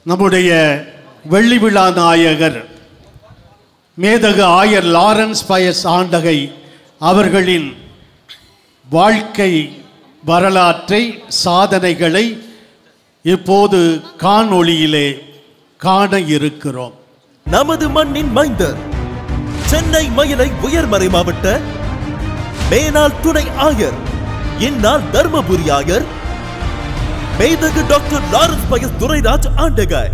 நம்முடைய வெள்ளி விழா நாயகர் மேதகு ஆயர் லாரன்ஸ் பயஸ் ஆண்டகை அவர்களின் வாழ்க்கை வரலாற்றை சாதனைகளை இப்போது காணொளியிலே காண இருக்கிறோம் நமது மண்ணின் மைந்தர் சென்னை மயிலை உயர்மறை மாவட்ட மேனாள் துணை ஆயர் இந்நாள் தர்மபுரி ஆயர் மேதகு டாக்டர் லாரன்ஸ் பயஸ் துரைராஜ் ஆண்டகாய்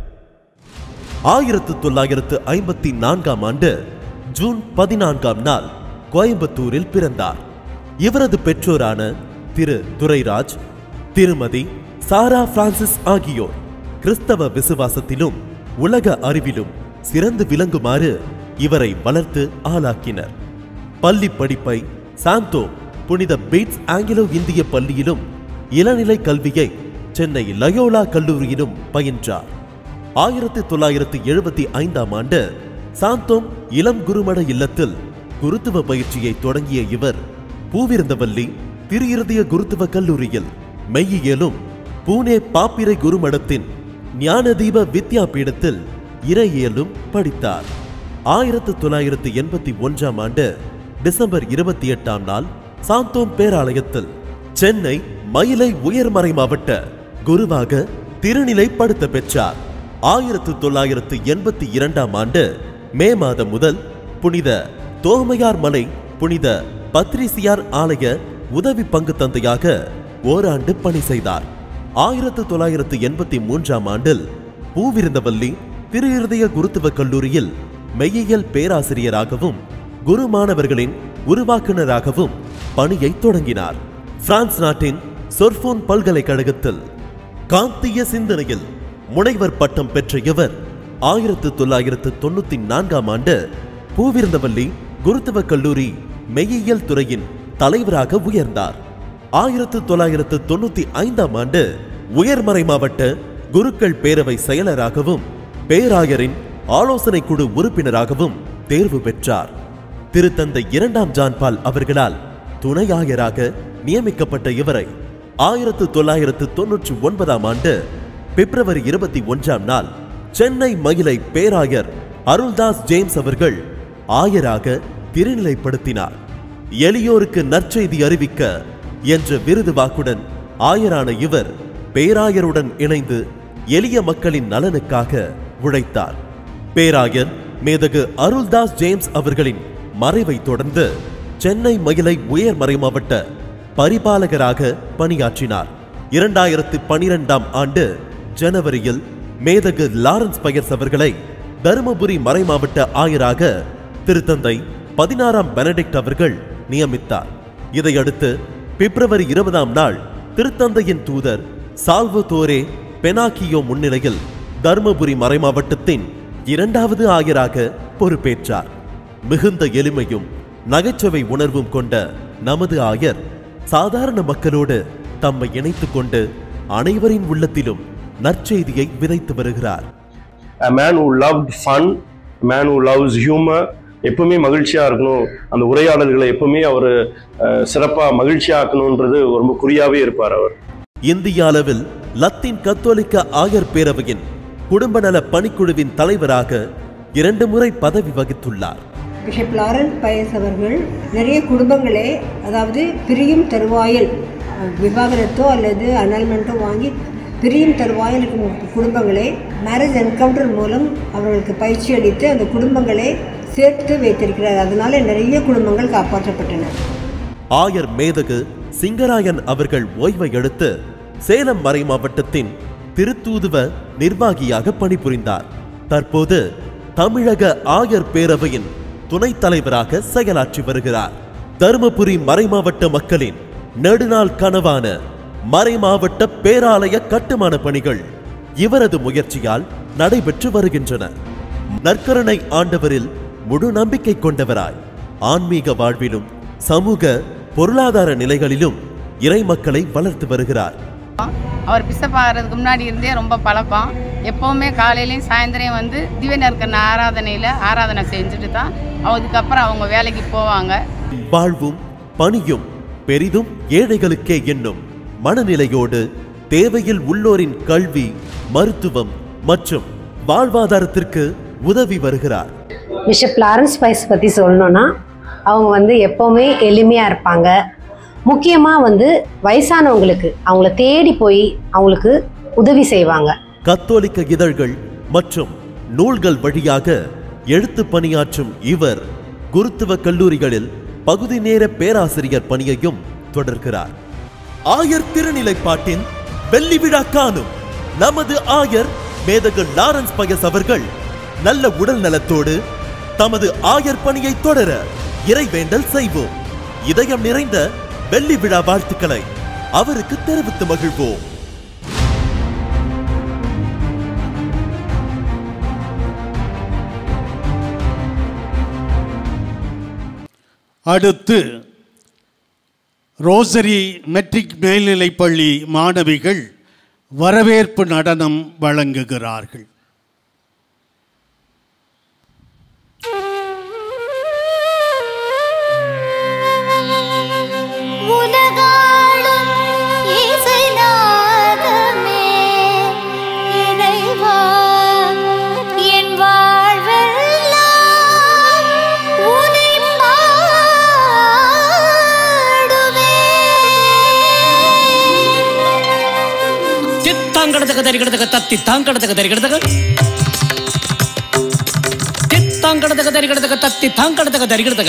ஆயிரத்து தொள்ளாயிரத்து ஐம்பத்தி நான்காம் ஆண்டு ஜூன் பதினான்காம் நாள் கோயம்புத்தூரில் பிறந்தார் இவரது பெற்றோரான திரு துரைராஜ் திருமதி சாரா பிரான்சிஸ் ஆகியோர் கிறிஸ்தவ விசுவாசத்திலும் உலக அறிவிலும் சிறந்து விளங்குமாறு இவரை வளர்த்து ஆளாக்கினர் பள்ளி படிப்பை சாந்தோ புனித பீட்ஸ் ஆங்கிலோ இந்திய பள்ளியிலும் இளநிலை கல்வியை சென்னை லயோலா கல்லூரியிலும் பயின்றார் ஆயிரத்தி தொள்ளாயிரத்தி எழுபத்தி ஐந்தாம் ஆண்டு சாந்தோம் இளம் குருமட இல்லத்தில் குருத்துவ பயிற்சியை தொடங்கிய இவர் பூவிருந்தவல்லி திரு இருதய குருத்துவ கல்லூரியில் மெய்யியலும் பூனே பாப்பிரை குருமடத்தின் ஞானதீப வித்யாபீடத்தில் இறையியலும் படித்தார் ஆயிரத்து தொள்ளாயிரத்து எண்பத்தி ஒன்றாம் ஆண்டு டிசம்பர் இருபத்தி எட்டாம் நாள் சாந்தோம் பேராலயத்தில் சென்னை மயிலை உயர்மறை மாவட்ட குருவாக திருநிலைப்படுத்த பெற்றார் ஆயிரத்து தொள்ளாயிரத்து எண்பத்தி இரண்டாம் ஆண்டு மே மாதம் முதல் புனித தோமையார் மலை புனித பத்ரிசியார் ஆலய உதவி பங்கு தந்தையாக ஓராண்டு பணி செய்தார் ஆயிரத்து தொள்ளாயிரத்து எண்பத்தி மூன்றாம் ஆண்டில் பூவிருந்தவல்லி திரு இருதய குருத்துவ கல்லூரியில் மெய்யியல் பேராசிரியராகவும் குரு மாணவர்களின் உருவாக்குனராகவும் பணியை தொடங்கினார் பிரான்ஸ் நாட்டின் சொர்போன் பல்கலைக்கழகத்தில் காந்திய சிந்தனையில் முனைவர் பட்டம் பெற்ற இவர் ஆயிரத்து தொள்ளாயிரத்து தொண்ணூத்தி நான்காம் ஆண்டு பூவிருந்தவல்லி குருத்துவ கல்லூரி மெய்யியல் துறையின் தலைவராக உயர்ந்தார் ஆயிரத்து தொள்ளாயிரத்து தொண்ணூத்தி ஐந்தாம் ஆண்டு உயர்மறை மாவட்ட குருக்கள் பேரவை செயலராகவும் பேராயரின் ஆலோசனை குழு உறுப்பினராகவும் தேர்வு பெற்றார் திருத்தந்தை இரண்டாம் ஜான்பால் அவர்களால் துணை ஆயராக நியமிக்கப்பட்ட இவரை ஆயிரத்து தொள்ளாயிரத்து தொன்னூற்றி ஒன்பதாம் ஆண்டு பிப்ரவரி இருபத்தி ஒன்றாம் நாள் சென்னை மயிலை பேராயர் அருள்தாஸ் ஜேம்ஸ் அவர்கள் ஆயராக திருநிலைப்படுத்தினார் எளியோருக்கு நற்செய்தி அறிவிக்க என்ற விருது வாக்குடன் ஆயரான இவர் பேராயருடன் இணைந்து எளிய மக்களின் நலனுக்காக உழைத்தார் பேராயர் மேதகு அருள்தாஸ் ஜேம்ஸ் அவர்களின் மறைவை தொடர்ந்து சென்னை மயிலை உயர்மறை மாவட்ட பரிபாலகராக பணியாற்றினார் இரண்டாயிரத்து பனிரெண்டாம் ஆண்டு ஜனவரியில் மேதகு லாரன்ஸ் பயர்ஸ் அவர்களை தருமபுரி மறைமாவட்ட ஆயராக திருத்தந்தை பதினாறாம் பெனடிக்ட் அவர்கள் நியமித்தார் இதையடுத்து பிப்ரவரி இருபதாம் நாள் திருத்தந்தையின் தூதர் சால்வோ தோரே பெனாக்கியோ முன்னிலையில் தருமபுரி மறைமாவட்டத்தின் இரண்டாவது ஆயராக பொறுப்பேற்றார் மிகுந்த எளிமையும் நகைச்சுவை உணர்வும் கொண்ட நமது ஆயர் சாதாரண மக்களோடு தம்மை இணைத்துக் கொண்டு அனைவரின் உள்ளத்திலும் நற்செய்தியை விதைத்து வருகிறார் a man who loved fun a man who loves humor எப்பவுமே மகிழ்ச்சியா இருக்கணும் அந்த உரையாடல்களை எப்பவுமே அவர் சிறப்பா மகிழ்ச்சியா ஆக்கணுன்றது ரொம்ப குறியாவே இருப்பார் அவர் இந்திய அளவில் லத்தீன் கத்தோலிக்க ஆயர் பேரவையின் குடும்ப நல பணிக்குழுவின் தலைவராக இரண்டு முறை பதவி வகித்துள்ளார் பிஷப் லாரன்ஸ் பயஸ் அவர்கள் நிறைய குடும்பங்களே அதாவது பிரியும் தருவாயில் அஹ், விவாகரத்தோ அல்லது அனல்மெண்ட்டோ வாங்கி பிரியும் தருவாயில் இருக்கும் குடும்பங்களே மேரேஜ் என்கவுண்டர் மூலம் அவர்களுக்கு பயிற்சி அளித்து அந்த குடும்பங்களை சேர்த்து வைத்திருக்கிறார் அதனால நிறைய குடும்பங்கள் காப்பாற்றப்பட்டன ஆயர் மேதகு சிங்கராயன் அவர்கள் ஓய்வை எடுத்து சேலம் மறை மாவட்டத்தின் திருத்தூதுவ நிர்வாகியாக பணிபுரிந்தார் தற்போது தமிழக ஆயர் பேரவையின் துணைத் தலைவராக செயலாற்றி வருகிறார் தருமபுரி மறைமாவட்ட மக்களின் நெடுநாள் கனவான மறைமாவட்ட பேராலய கட்டுமான பணிகள் இவரது முயற்சியால் நடைபெற்று வருகின்றன நற்கருணை ஆண்டவரில் முழு நம்பிக்கை கொண்டவராய் ஆன்மீக வாழ்விலும் சமூக பொருளாதார நிலைகளிலும் இறை மக்களை வளர்த்து வருகிறார் அவர் பிசப் ஆகிறதுக்கு முன்னாடி இருந்தே ரொம்ப பழக்கம் எப்போவுமே காலையிலையும் சாயந்தரம் வந்து திவ்யநற்கன ஆராதனையில் ஆராதனை செஞ்சுட்டு தான் அதுக்கப்புறம் அவங்க வேலைக்கு போவாங்க வாழ்வும் பணியும் பெரிதும் ஏழைகளுக்கே என்னும் மனநிலையோடு தேவையில் உள்ளோரின் கல்வி மருத்துவம் மற்றும் வாழ்வாதாரத்திற்கு உதவி வருகிறார் பிஷப் லாரன்ஸ் பைஸ் பற்றி சொல்லணும்னா அவங்க வந்து எப்போவுமே எளிமையாக இருப்பாங்க முக்கியமாக வந்து வயசானவங்களுக்கு அவங்கள தேடி போய் அவங்களுக்கு உதவி செய்வாங்க கத்தோலிக்க இதழ்கள் மற்றும் நூல்கள் வழியாக எழுத்து பணியாற்றும் இவர் குருத்துவ கல்லூரிகளில் பகுதி நேர பேராசிரியர் பணியையும் தொடர்கிறார் ஆயர் திருநிலைப்பாட்டின் வெள்ளி விழா காணும் நமது ஆயர் மேதகு லாரன்ஸ் பயஸ் அவர்கள் நல்ல உடல் நலத்தோடு தமது ஆயர் பணியை தொடர இறைவேண்டல் செய்வோம் இதயம் நிறைந்த வெள்ளி விழா வாழ்த்துக்களை அவருக்கு தெரிவித்து மகிழ்வோம் அடுத்து ரோசரி மெட்ரிக் மேல்நிலைப் பள்ளி மாணவிகள் வரவேற்பு நடனம் வழங்குகிறார்கள் உலகாளும் இசைநாதமே இறைவா என் வாழ்வெல்லாம் உனை பாடுவேன் ಚಿತ್ತಾಂಗಡದಗ ದರಿಗಡದಗ ತತ್ತಿ ತಾಂಗಡದಗ ದರಿಗಡದಗ ಚಿತ್ತಾಂಗಡದಗ ದರಿಗಡದಗ ತತ್ತಿ ತಾಂಗಡದಗ ದರಿಗಡದಗ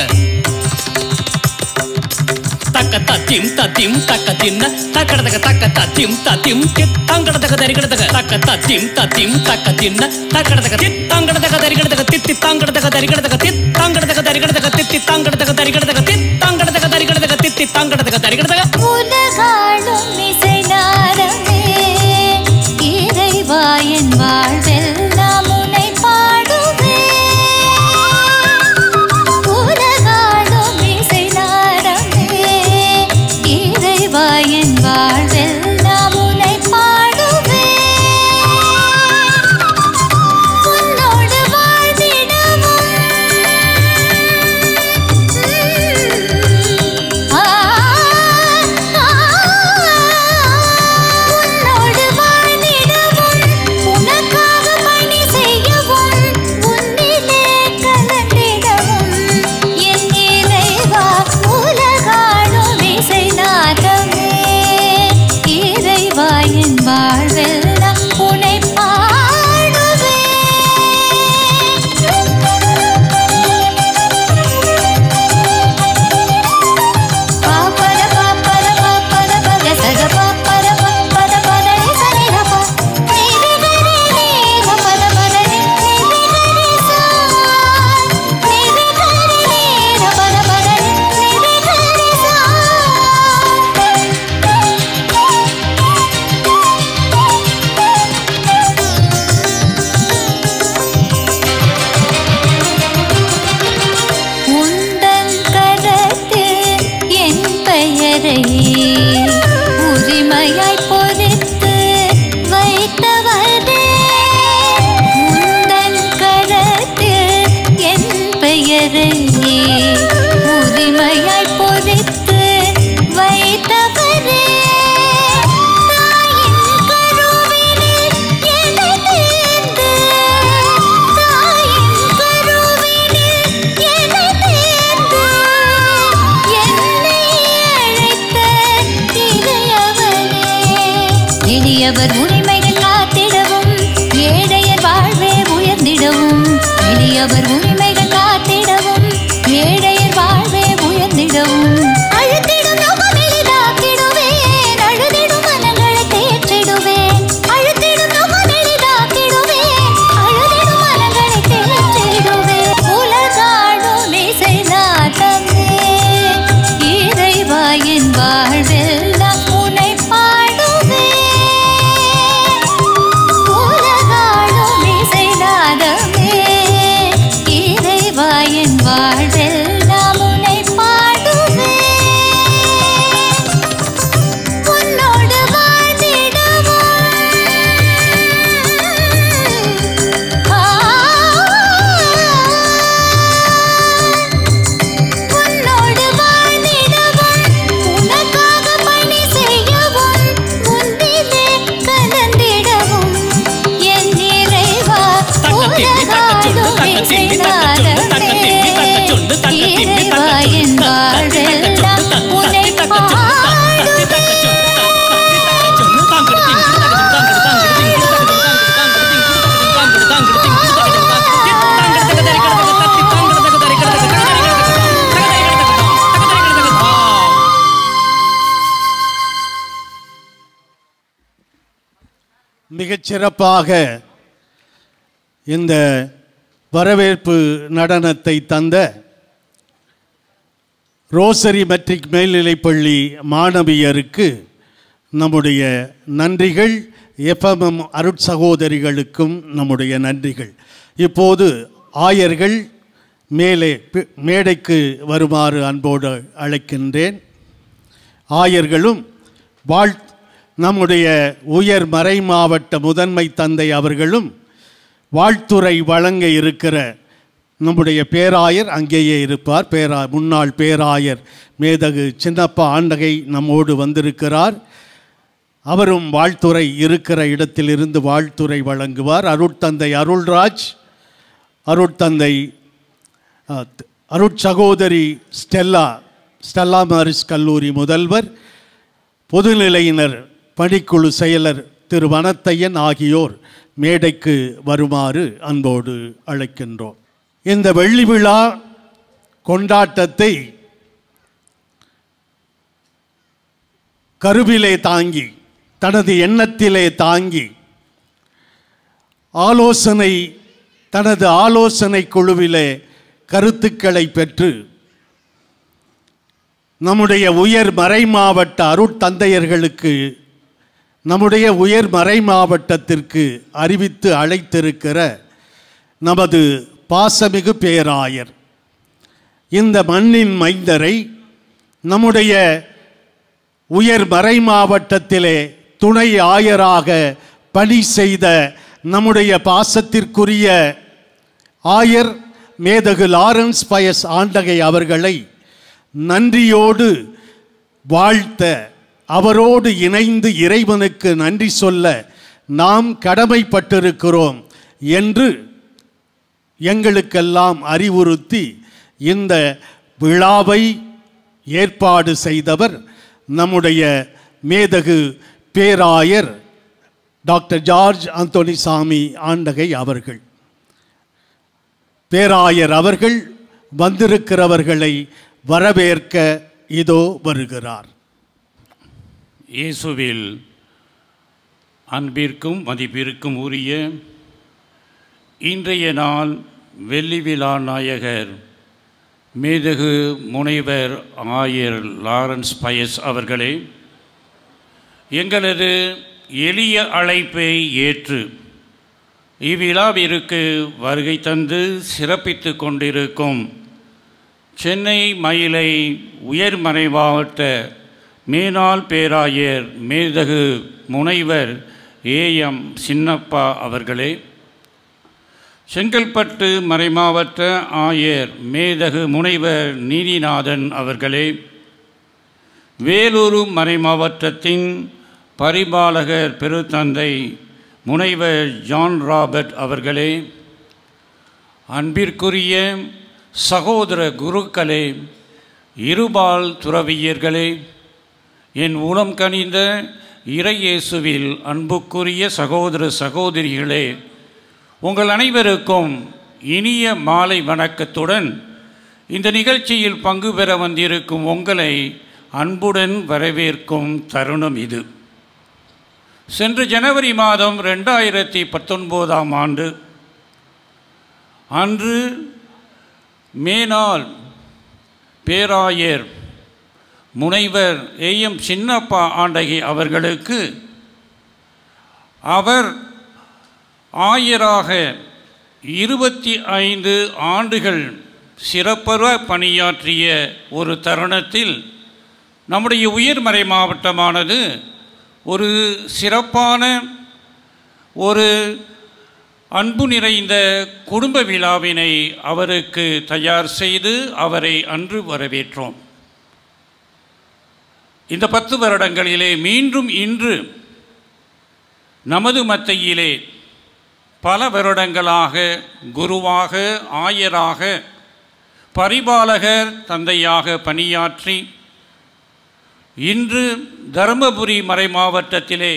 ತಕ್ಕ ತಿಂ ತಿಂ ತಕ್ಕ ತಿನ್ನ ತಕ್ಕಡದಗ ತಕ್ಕ ತಿಂ ತಿಂ ಚಿತ್ತಾಂಗಡದಗ ದರಿಗಡದಗ ತಕ್ಕ ತಿಂ ತಿಂ ತಕ್ಕ ತಿನ್ನ ತಕ್ಕಡದಗ ಚಿತ್ತಾಂಗಡದಗ ದರಿಗಡದಗ ತಿತ್ತಿ ತಾಂಗಡದಗ ದರಿಗಡದಗ ತಿತ್ತಾಂಗಡದಗ ದರಿಗಡದಗ ತಿತ್ತಿ ತಾಂಗಡದಗ ದರಿಗಡದಗ ತಿತ್ತಾಂಗಡದಗ ದರಿಗಡದಗ ತಿತ್ತಿ ತಾಂಗಡದಗ ದರಿಗಡದಗ உலகாளும் இசைநாதமே இறைவா என் வாழ்வெல்லாம் உனை பாடுவேன் உலகாளும் இசைநாதமே இறைவா என் வாழ்வெல்லாம் உனை பாடுவேன் உன்னோடு வாழ்ந்திடவும் ஆ உன்னோடு வாழ்ந்திடவும் உனக்காக பணி செய்யவும் உன்னிலே கலந்திடவும் என் இறைவா உலகாளும் இசைநாதமே இறைவா என் வாழ்வெல்லாம் உனை பாடுவேன் பாப்பர பாப்பர பாப்பர பக சக பாப்பர பாப்பர பத நி சனி ரப நீ விகரி நீ ரபத பத நி நீ விகரி சா நீ விகரி நீ ரபத பத நி நீ விகரி சா உந்தன் கரத்தில் என் பெயரை உரிமையாய் பொறித்து வைத்தவரே உந்தன் கரத்தில் என் பெயரை உரிமையாய் பொறித்து வைத்தவரே தாயின் கருவினில் என்னை தேர்ந்து தாயின் கருவினில் என்னை தேர்ந்து என்னை அழைத்த இளையவனே எளியவர் உரிமைகள் காத்திடவும் ஏழையர் வாழ்வே உயர்ந்திடவும் எளியவர் உரிமைகள் காத்திடவும் ஏழையர் வாழ்வே உயர்ந்திடவும் அழுத்திடும் நோக்கம் எளிதாக்கிடுவேன் அழுதிடும் மனங்களை தேற்றிடுவேன் அழுத்திடும் நோக்கம் எளிதாக்கிடுவேன் அழுதிடும் மனங்களை தேற்றிடுவேன் உலகாடும் இசை நாட்டமே இறைவா என் வாழ்வெல்லாம் உனை பாடுவேன் உலகாடும் இசை நாதமே மிகச் சிறப்பாக இந்த வரவேற்பு நடனத்தை தந்த ரோசரி மெட்ரிக் மேல்நிலைப்பள்ளி மாணவியருக்கு நம்முடைய நன்றிகள் எஃப்எம்எம் அருட்சகோதரிகளுக்கும் நம்முடைய நன்றிகள் இப்போது ஆயர்கள் மேலே பி- மேடைக்கு வருமாறு அன்போடு அழைக்கின்றேன் ஆயர்களும் வாழ் நம்முடைய உயர் மறை மாவட்ட முதன்மை தந்தை அவர்களும் வாழ்த்துறை வழங்க இருக்கிற நம்முடைய பேராயர் அங்கேயே இருப்பார் பேரா முன்னாள் பேராயர் மேதகு சின்னப்பா ஆண்டகை நம்மோடு வந்திருக்கிறார் அவரும் வாழ்த்துறை இருக்கிற இடத்திலிருந்து வாழ்த்துறை வழங்குவார் அருட்தந்தை அருள்ராஜ் அருட்தந்தை அஹ், அருட்சகோதரி ஸ்டெல்லா ஸ்டெல்லா மாரிஸ் கல்லூரி முதல்வர் பொதுநிலையினர் பணிக்குழு செயலர் திரு வனத்தையன் ஆகியோர் மேடைக்கு வருமாறு அன்போடு அழைக்கின்றோம் இந்த வெள்ளி விழா கொண்டாட்டத்தை கருவிலே தாங்கி தனது எண்ணத்திலே தாங்கி ஆலோசனை தனது ஆலோசனை குழுவிலே கருத்துக்களை பெற்று நம்முடைய உயர் மறை மாவட்ட அருட்தந்தையர்களுக்கு நம்முடைய உயர் மறை மாவட்டத்திற்கு அறிவித்து அழைத்திருக்கிற நமது பாசமிகு பேராயர் இந்த மண்ணின் மைந்தரை நம்முடைய உயர் மறை மாவட்டத்திலே துணை ஆயராக பணி செய்த நம்முடைய பாசத்திற்குரிய ஆயர் மேதகு லாரன்ஸ் பயஸ் ஆண்டகை அவர்களை நன்றியோடு வாழ்த்த அவரோடு இணைந்து இறைவனுக்கு நன்றி சொல்ல நாம் கடமைப்பட்டிருக்கிறோம் என்று எங்களுக்கெல்லாம் அறிவுறுத்தி இந்த விழாவை ஏற்பாடு செய்தவர் நம்முடைய மேதகு பேராயர் டாக்டர் ஜார்ஜ் அந்தோனிசாமி ஆண்டகை அவர்கள் பேராயர் அவர்கள் வந்திருக்கிறவர்களை வரவேற்க இதோ வருகிறார் இயேசுவில் அன்பிற்கும் மதிப்பிற்கும் உரிய இன்றைய நாள் வெள்ளி விழா நாயகர் மேதகு முனைவர் ஆயர் லாரன்ஸ் பயஸ் அவர்களே எங்களது எளிய அழைப்பை ஏற்று இவ்விழாவிற்கு வருகை தந்து சிறப்பித்து கொண்டிருக்கும் சென்னை மயிலை உயர்மறை மாவட்ட மேனாள் பேராயர் மேதகு முனைவர் ஏஎம் சின்னப்பா அவர்களே செங்கல்பட்டு மறைமாவட்ட ஆயர் மேதகு முனைவர் நீதிநாதன் அவர்களே வேலூர் மறைமாவட்டத்தின் பரிபாலகர் பெருத்தந்தை முனைவர் ஜான் ராபர்ட் அவர்களே அன்பிற்குரிய சகோதர குருக்களே இருபால் துறவியர்களே என் உளம் கனிந்த இறையேசுவில் அன்புக்குரிய சகோதர சகோதரிகளே உங்கள் அனைவருக்கும் இனிய மாலை வணக்கத்துடன் இந்த நிகழ்ச்சியில் பங்கு பெற வந்திருக்கும் உங்களை அன்புடன் வரவேற்கும் தருணம் இது சென்ற ஜனவரி மாதம் ரெண்டாயிரத்தி பத்தொன்பதாம் ஆண்டு அன்று மேனாள் பேராயர் முனைவர் ஏஎம் சின்னப்பா ஆண்டகி அவர்களுக்கு அவர் ஆயராக இருபத்தி ஐந்து ஆண்டுகள் சிறப்பற பணியாற்றிய ஒரு தருணத்தில் நம்முடைய உயர்மறை மாவட்டமானது ஒரு சிறப்பான ஒரு அன்பு நிறைந்த குடும்ப விழாவினை அவருக்கு தயார் செய்து அவரை அன்று வரவேற்றோம் இந்த பத்து வருடங்களிலே மீண்டும் இன்று நமது மத்தியிலே பல வருடங்களாக குருவாக ஆயராக பரிபாலகர் தந்தையாக பணியாற்றி இன்று தருமபுரி மறை மாவட்டத்திலே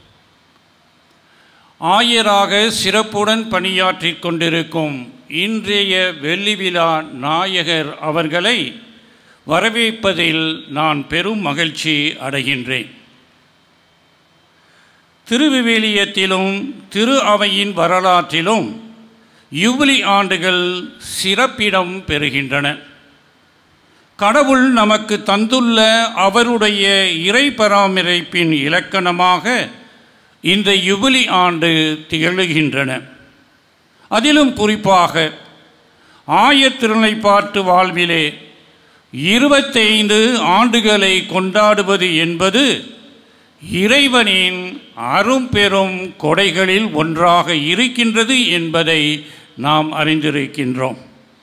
ஆயராக சிறப்புடன் பணியாற்றிக் கொண்டிருக்கும் இன்றைய வெள்ளி விழா நாயகர் அவர்களை வரவேற்பதில் நான் பெரும் மகிழ்ச்சி அடைகின்றேன் திருவிவிலியத்திலும் திரு அவையின் வரலாற்றிலும் யுபிலி ஆண்டுகள் சிறப்பிடம் பெறுகின்றன கடவுள் நமக்கு தந்துள்ள அவருடைய இறை பராமரிப்பின் இலக்கணமாக இந்த யுபிலி ஆண்டு திகழ்கின்றன அதிலும் குறிப்பாக ஆயத்திருளைப்பாட்டு வாழ்விலே இருபத்தைந்து ஆண்டுகளை கொண்டாடுவது என்பது இறைவனின் அரும்பெரும் கொடைகளில் ஒன்றாக இருக்கின்றது என்பதை நாம் அறிந்திருக்கின்றோம்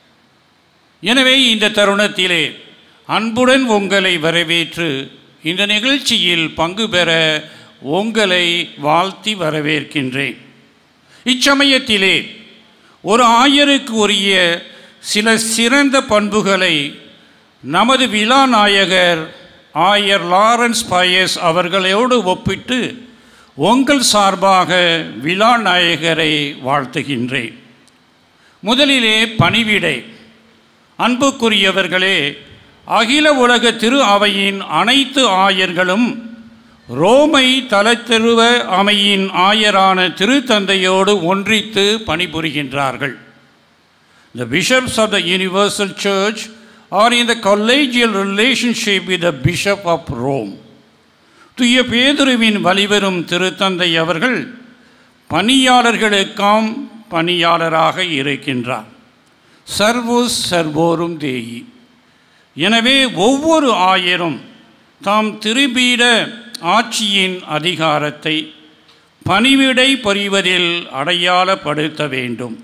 எனவே இந்த தருணத்திலே அன்புடன் உங்களை வரவேற்று இந்த நிகழ்ச்சியில் பங்கு பெற உங்களை வாழ்த்தி வரவேற்கின்றேன் இச்சமயத்திலே ஒரு ஆயருக்கு உரிய சில சிறந்த பண்புகளை நமது விழா நாயகர் ஆயர் லாரன்ஸ் பயஸ் அவர்களோடு ஒப்பிட்டு உங்கள் சார்பாக விழா நாயகரை வாழ்த்துகின்றேன் முதலிலே பணிவிடை அன்புக்குரியவர்களே அகில உலக திரு அவையின் அனைத்து ஆயர்களும் ரோமை தலத்தெருவ அமையின் ஆயரான திருத்தந்தையோடு ஒன்றித்து பணிபுரிகின்றார்கள் The bishops of the Universal Church are in the collegial relationship with the Bishop of Rome. துய பேதுருவின் வழிவரும் திருத்தந்தை அவர்கள் பணியாளர்களுக்காம் பணியாளராக இருக்கின்றார் சர்வோஸ் சர்வோரும் தேயி எனவே ஒவ்வொரு ஆயரும் தாம் திருபீட ஆட்சியின் அதிகாரத்தை பணிவிடை புரிவதில் அடையாளப்படுத்த வேண்டும்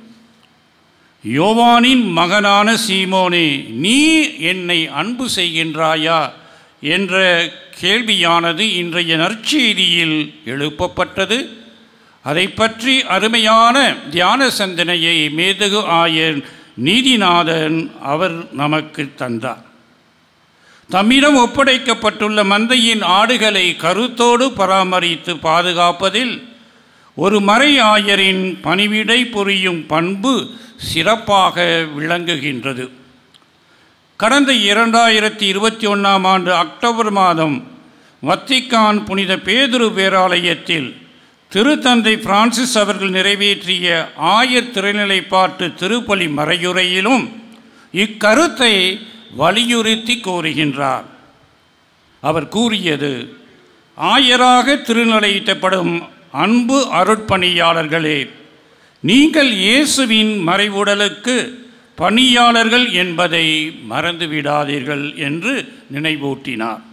யோவானின் மகனான சீமோனே நீ என்னை அன்பு செய்கின்றாயா என்ற கேள்வியானது இன்றைய நற்செய்தியில் எழுப்பப்பட்டது அதை பற்றி அருமையான தியான சிந்தனையை மேதகு ஆயர் நீதிநாதன் அவர் நமக்கு தந்தார் தம்மிடம் ஒப்படைக்கப்பட்டுள்ள மந்தையின் ஆடுகளை கருத்தோடு பராமரித்து பாதுகாப்பதில் ஒரு மறை ஆயரின் பணிவிடை புரியும் பண்பு சிறப்பாக விளங்குகின்றது கடந்த இரண்டாயிரத்தி இருபத்தி ஒன்றாம் ஆண்டு அக்டோபர் மாதம் வத்திக்கான் புனித பேதுரு பேராலயத்தில் திருத்தந்தை பிரான்சிஸ் அவர்கள் நிறைவேற்றிய ஆயர் திரைநிலைப்பாட்டு திருப்பலி மறையுரையிலும் இக்கருத்தை வலியுறுத்தி கூறுகின்றார் அவர் கூறியது ஆயராக திருநிலையிட்டப்படும் அன்பு அருட்பணியாளர்களே நீங்கள் இயேசுவின் மறைவுடலுக்கு பணியாளர்கள் என்பதை மறந்துவிடாதீர்கள் என்று நினைவூட்டினார்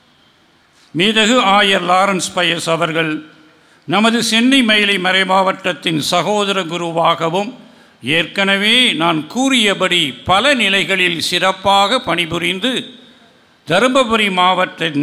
மீதகு ஆயர் லாரன்ஸ் பயஸ் அவர்கள் நமது சென்னை மயிலை மறை மாவட்டத்தின் சகோதர குருவாகவும் ஏற்கனவே நான் கூறியபடி பல நிலைகளில் சிறப்பாக பணிபுரிந்து தருமபுரி மாவட்டின்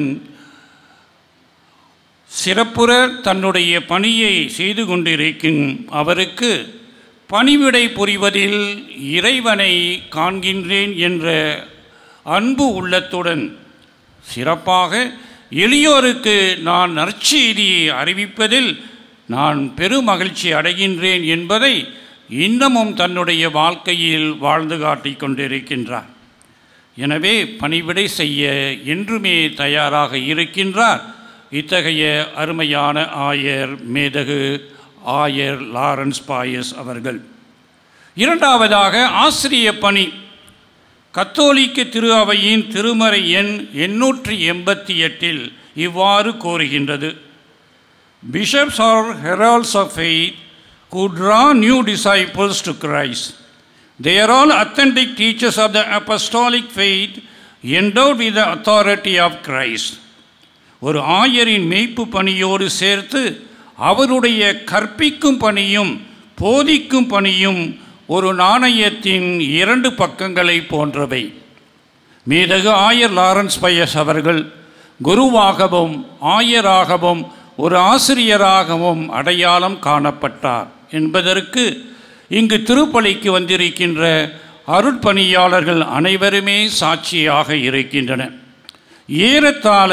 சிறப்புற தன்னுடைய பணியை செய்து கொண்டிருக்கும் அவருக்கு பணிவிடை புரிவதில் இறைவனை காண்கின்றேன் என்ற அன்பு உள்ளத்துடன் சிறப்பாக எளியோருக்கு நான் நற்செய்தியை அறிவிப்பதில் நான் பெருமகிழ்ச்சி அடைகின்றேன் என்பதை இன்னமும் தன்னுடைய வாழ்க்கையில் வாழ்ந்து காட்டிக் கொண்டிருக்கின்றார் எனவே பணிவிடை செய்ய என்றுமே தயாராக இருக்கின்றார் இத்தகைய அருமையான ஆயர் மேதகு ஆயர் லாரன்ஸ் பாயஸ் அவர்கள் இரண்டாவதாக ஆசிரிய பணி கத்தோலிக்க திரு அவையின் திருமறை எண் எண்ணூற்றி எண்பத்தி எட்டில் இவ்வாறு கோருகின்றது bishops are heralds of faith who draw new disciples to Christ. They are all authentic teachers of the apostolic faith, endowed with the authority of Christ. ஒரு ஆயரின் மெய்ப்பு பணியோடு சேர்த்து அவருடைய கற்பிக்கும் பணியும் போதிக்கும் பணியும் ஒரு நாணயத்தின் இரண்டு பக்கங்களை போன்றவை மீதகு ஆயர் லாரன்ஸ் பயஸ் அவர்கள் குருவாகவும் ஆயராகவும் ஒரு ஆசிரியராகவும் அடையாளம் காணப்பட்டார் என்பதற்கு இங்கு திருப்பலிக்கு வந்திருக்கின்ற அருட்பணியாளர்கள் அனைவருமே சாட்சியாக இருக்கின்றன ஏறத்தாழ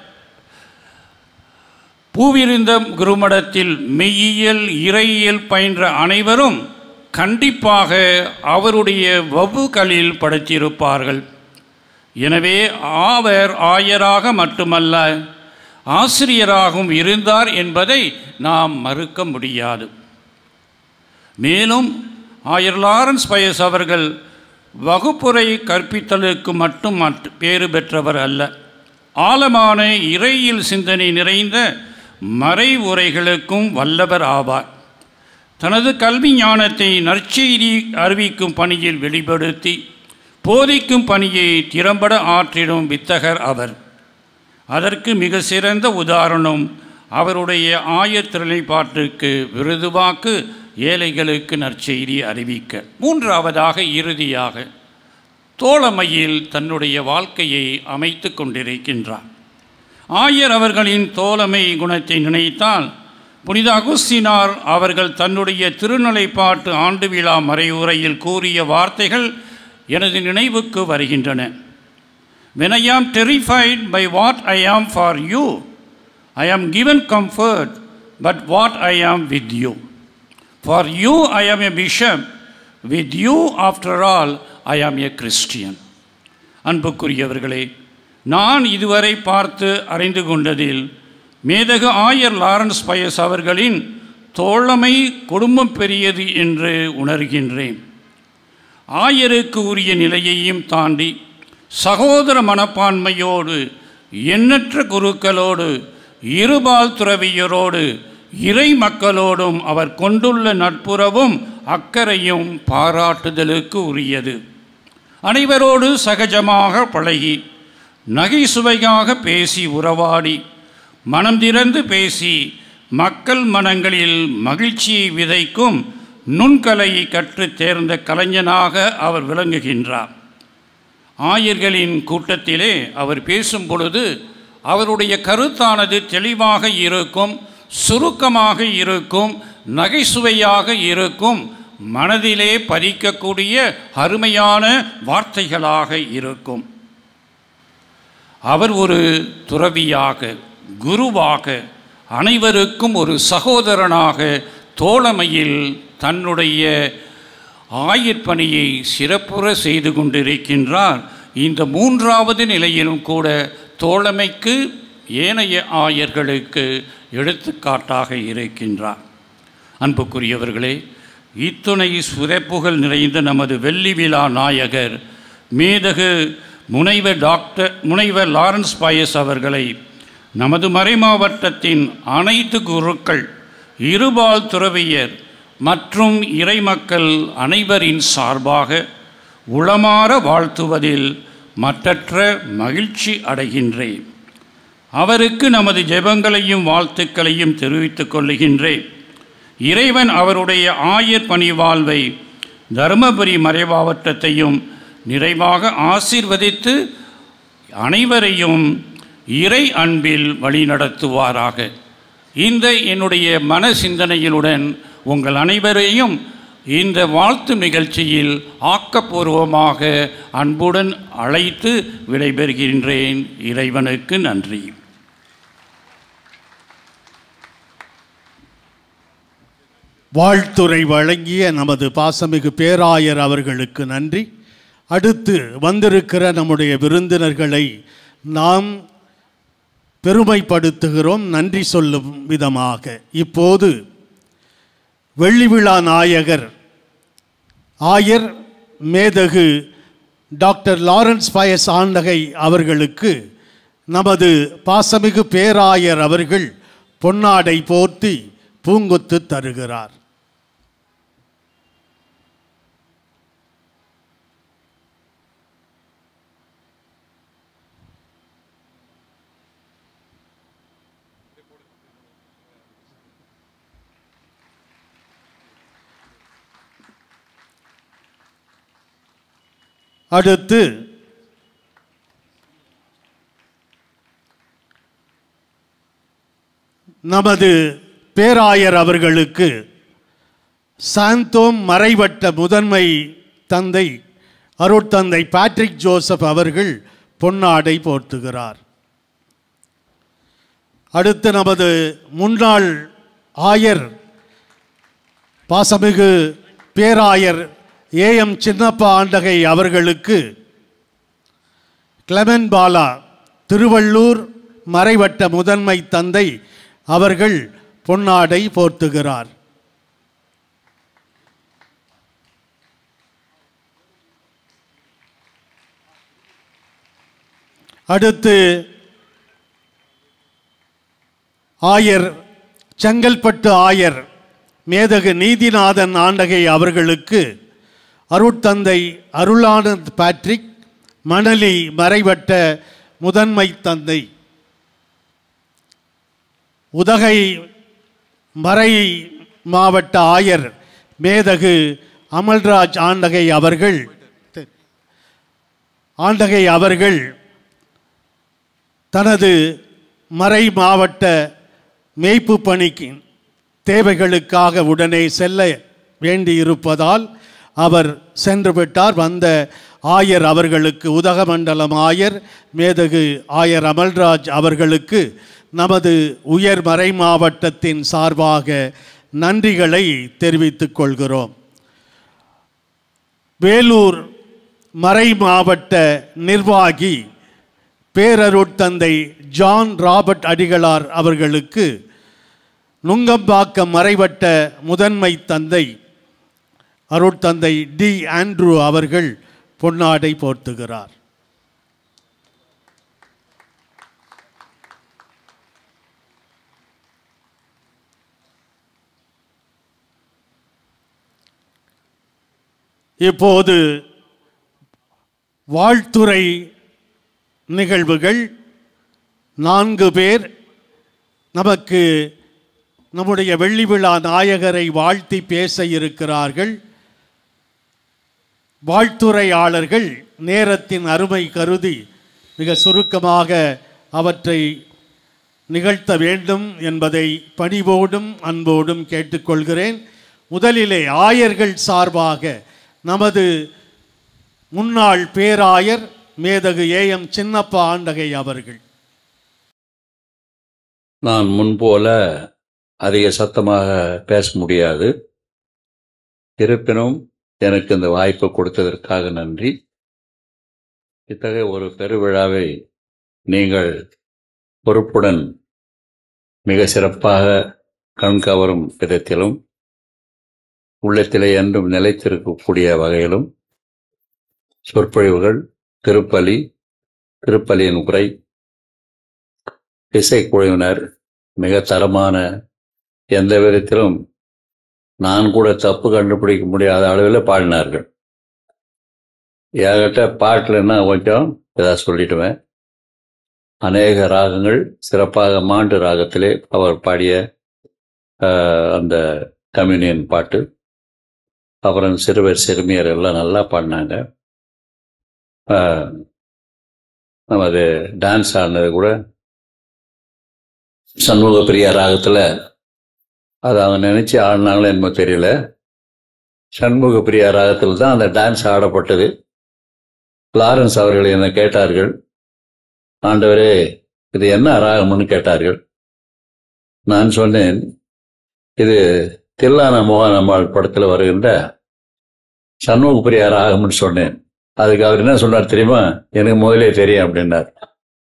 பூவிருந்தம் குருமடத்தில் மெய்யியல் இறையியல் பயின்ற அனைவரும் கண்டிப்பாக அவருடைய வவுகளில் படைத்திருப்பார்கள் எனவே ஆவர் ஆயராக மட்டுமல்ல ஆசிரியராகவும் இருந்தார் என்பதை நாம் மறுக்க முடியாது மேலும் ஆயர் லாரன்ஸ் பயஸ் அவர்கள் வகுப்புரை கற்பித்தலுக்கு மட்டும் மட்- பேறு பெற்றவர் அல்ல ஆழமான இறையில் சிந்தனை நிறைந்த மறை உரைகளுக்கும் வல்லவர் ஆவார் தனது கல்வி ஞானத்தை நற்செய்தி அறிவிக்கும் பணியில் வெளிப்படுத்தி போதிக்கும் பணியை திறம்பட ஆற்றிடும் வித்தகர் அவர் அதற்கு மிக சிறந்த உதாரணம் அவருடைய ஆயத்திரளைப்பாட்டுக்கு விருதுவாக்கு ஏழைகளுக்கு நற்செய்தி அறிவிக்க மூன்றாவதாக இறுதியாக தோழமையில் தன்னுடைய வாழ்க்கையை அமைத்து கொண்டிருக்கின்றார் ஆயர் அவர்களின் தோழமை குணத்தை நினைத்தால் புனித அகுஸ்தினார் அவர்கள் தன்னுடைய திருநிலைப்பாட்டு ஆண்டு விழா மறைவுரையில் கூறிய வார்த்தைகள் எனது நினைவுக்கு வருகின்றன When I am terrified by what I am for you, I am given comfort, but what I am with you. For you I am a bishop, with you after all I am a Christian. அன்புக்குரியவர்களே நான் இதுவரை பார்த்து அறிந்து கொண்டதில் மேதகு ஆயர் Lawrence Paes அவர்களின் தோழமை குடும்பம் பெரியது என்று உணர்கின்றேன் ஆயருக்கு உரிய நிலையையும் தாண்டி சகோதர மனப்பான்மையோடு எண்ணற்ற குருக்களோடு இருபால் துறவியரோடு இறை மக்களோடும் அவர் கொண்டுள்ள நட்புறவும் அக்கறையும் பாராட்டுதலுக்கு உரியது அனைவரோடு சகஜமாக பழகி நகைசுவையாக பேசி உறவாடி மனம் திறந்து பேசி மக்கள் மனங்களில் மகிழ்ச்சியை விதைக்கும் நுண்கலையை கற்றுத் தேர்ந்த கலைஞனாக அவர் விளங்குகின்றார் ஆயர்களின் கூட்டத்திலே அவர் பேசும் பொழுது அவருடைய கருத்தானது தெளிவாக இருக்கும் சுருக்கமாக இருக்கும் நகைச்சுவையாக இருக்கும் மனதிலே பதிக்கக்கூடிய அருமையான வார்த்தைகளாக இருக்கும் அவர் ஒரு துறவியாக குருவாக அனைவருக்கும் ஒரு சகோதரனாக தோழமையில் தன்னுடைய ஆயற்பணியை சிறப்புற செய்து கொண்டிருக்கின்றார் இந்த மூன்றாவது நிலையிலும் கூட தோழமைக்கு ஏனைய ஆயர்களுக்கு எடுத்துக்காட்டாக இருக்கின்றார் அன்புக்குரியவர்களே இத்துணை சிறப்புகள் நிறைந்த நமது வெள்ளி விழா நாயகர் மேதகு முனைவர் டாக்டர் முனைவர் லாரன்ஸ் பாயஸ் அவர்களை நமது மறைமாவட்டத்தின் அனைத்து குருக்கள் இருபால் துறவியர் மற்றும் இறைமக்கள் அனைவரின் சார்பாக உளமாற வாழ்த்துவதில் மற்றற்ற மகிழ்ச்சி அடைகின்றேன் அவருக்கு நமது ஜெபங்களையும் வாழ்த்துக்களையும் தெரிவித்துக் கொள்ளுகின்றேன் இறைவன் அவருடைய ஆயர் பணி வாழ்வை தருமபுரி மறைமாவட்டத்தையும் நிறைவாக ஆசீர்வதித்து அனைவரையும் இறை அன்பில் வழிநடத்துவாராக இந்த என்னுடைய மன சிந்தனையிலுடன் உங்கள் அனைவரையும் இந்த வாழ்த்து நிகழ்ச்சியில் ஆக்கப்பூர்வமாக அன்புடன் அழைத்து விடைபெறுகின்றேன் இறைவனுக்கு நன்றி வாழ்த்துரை வழங்கிய நமது பாசமிகு பேராயர் அவர்களுக்கு நன்றி அடுத்து வந்திருக்கிற நம்முடைய விருந்தினர்களை நாம் பெருமைப்படுத்துகிறோம் நன்றி சொல்லும் விதமாக இப்போது வெள்ளி விழா நாயகர் ஆயர் மேதகு டாக்டர் லாரன்ஸ் பயஸ் ஆண்டகை அவர்களுக்கு நமது பாசமிகு பேராயர் அவர்கள் பொன்னாடை போர்த்தி பூங்கொத்து தருகிறார் அடுத்து நமது பேராயர் அவர்களுக்கு சாந்தோம் மறைவட்ட முதன்மை தந்தை அருட்தந்தை பேட்ரிக் ஜோசப் அவர்கள் பொன்னாடை போர்த்துகிறார் அடுத்து நமது முன்னாள் ஆயர் பாசமிகு பேராயர் ஏஎம் சின்னப்பா ஆண்டகை அவர்களுக்கு கிளமென் பாலா திருவள்ளூர் மறைவட்ட முதன்மை தந்தை அவர்கள் பொன்னாடை போர்த்துகிறார் அடுத்து ஆயர் செங்கல்பட்டு ஆயர் மேதகு நீதிநாதன் ஆண்டகை அவர்களுக்கு அருட்தந்தை அருளானந்த் பேட்ரிக் மணலி மறைவட்ட முதன்மை தந்தை உதகை மறை மாவட்ட ஆயர் மேதகு அமல்ராஜ் ஆண்டகை அவர்கள் ஆண்டகை அவர்கள் தனது மறை மாவட்ட மேய்ப்பு பணிக்கு தேவைகளுக்காக உடனே செல்ல வேண்டியிருப்பதால் அவர் சென்று விட்டார் வந்த ஆயர் அவர்களுக்கு உதகமண்டலம் ஆயர் மேதகு ஆயர் அமல்ராஜ் அவர்களுக்கு நமது உயர் மறை மாவட்டத்தின் சார்பாக நன்றிகளை தெரிவித்துக் கொள்கிறோம் வேலூர் மறை மாவட்ட நிர்வாகி பேரருட்தந்தை ஜான் ராபர்ட் அடிகளார் அவர்களுக்கு நுங்கம்பாக்கம் மறைவட்ட முதன்மை தந்தை அருட்தந்தை டி ஆண்ட்ரூ அவர்கள் பொன்னாடை போர்த்துகிறார் இப்போது வாழ்த்துறை நிகழ்வுகள் நான்கு பேர் நமக்கு நம்முடைய வெள்ளி விழா நாயகரை வாழ்த்தி பேச இருக்கிறார்கள் வாழ்த்துரையாளர்கள் நேரத்தின் அருமை கருதி மிக சுருக்கமாக அவற்றை நிகழ்த்த வேண்டும் என்பதை பணிவோடும் அன்போடும் கேட்டுக்கொள்கிறேன் முதலிலே ஆயர்கள் சார்பாக நமது முன்னாள் பேராயர் மேதகு ஏஎம் சின்னப்பா ஆண்டகை அவர்கள் நான் முன்போல அதிக சத்தமாக பேச முடியாது இருப்பினும் எனக்கு இந்த வாய்ப்பு கொடுத்ததற்காக நன்றி இத்தகைய ஒரு பெருவிழாவை நீங்கள் பொறுப்புடன் மிக சிறப்பாக கண்கவரும் விதத்திலும் உள்ளத்திலே என்றும் நிலைத்திருக்கக்கூடிய வகையிலும் சொற்பொழிவுகள் திருப்பலி திருப்பலியின் உரை இசைக்குழுவினர் மிக தரமான எந்த விதத்திலும் நான் கூட தப்பு கண்டுபிடிக்க முடியாத அளவில் பாடினார்கள் என்கிட்ட பாட்டில்னா கொஞ்சம் ஏதாவது சொல்லிடுவேன் அநேக ராகங்கள் சிறப்பாக மாண்டு ராகத்திலே அவர் பாடிய ஆஹ், அந்த கம்யூனியன் பாட்டு அப்புறம் சிறுவர் சிறுமியர் எல்லாம் நல்லா பாடினாங்க ஆஹ், நமது டான்ஸ் ஆடினது கூட சண்முக பிரியா ராகத்தில் அது அவங்க நினைச்சு ஆடினாங்களோ என்னமோ தெரியல சண்முக பிரியா ராகத்தில் தான் அந்த டான்ஸ் ஆடப்பட்டது லாரன்ஸ் அவர்கள் என்னை கேட்டார்கள் ஆண்டவரே இது என்ன ராகம்னு கேட்டார்கள் நான் சொன்னேன் இது தில்லான மோகனம்மாள் படத்தில் வருகின்ற சண்முக பிரியா ராகம்னு சொன்னேன் அதுக்கு அவர் என்ன சொன்னார் தெரியுமா எனக்கு முதலே தெரியும் அப்படின்னார்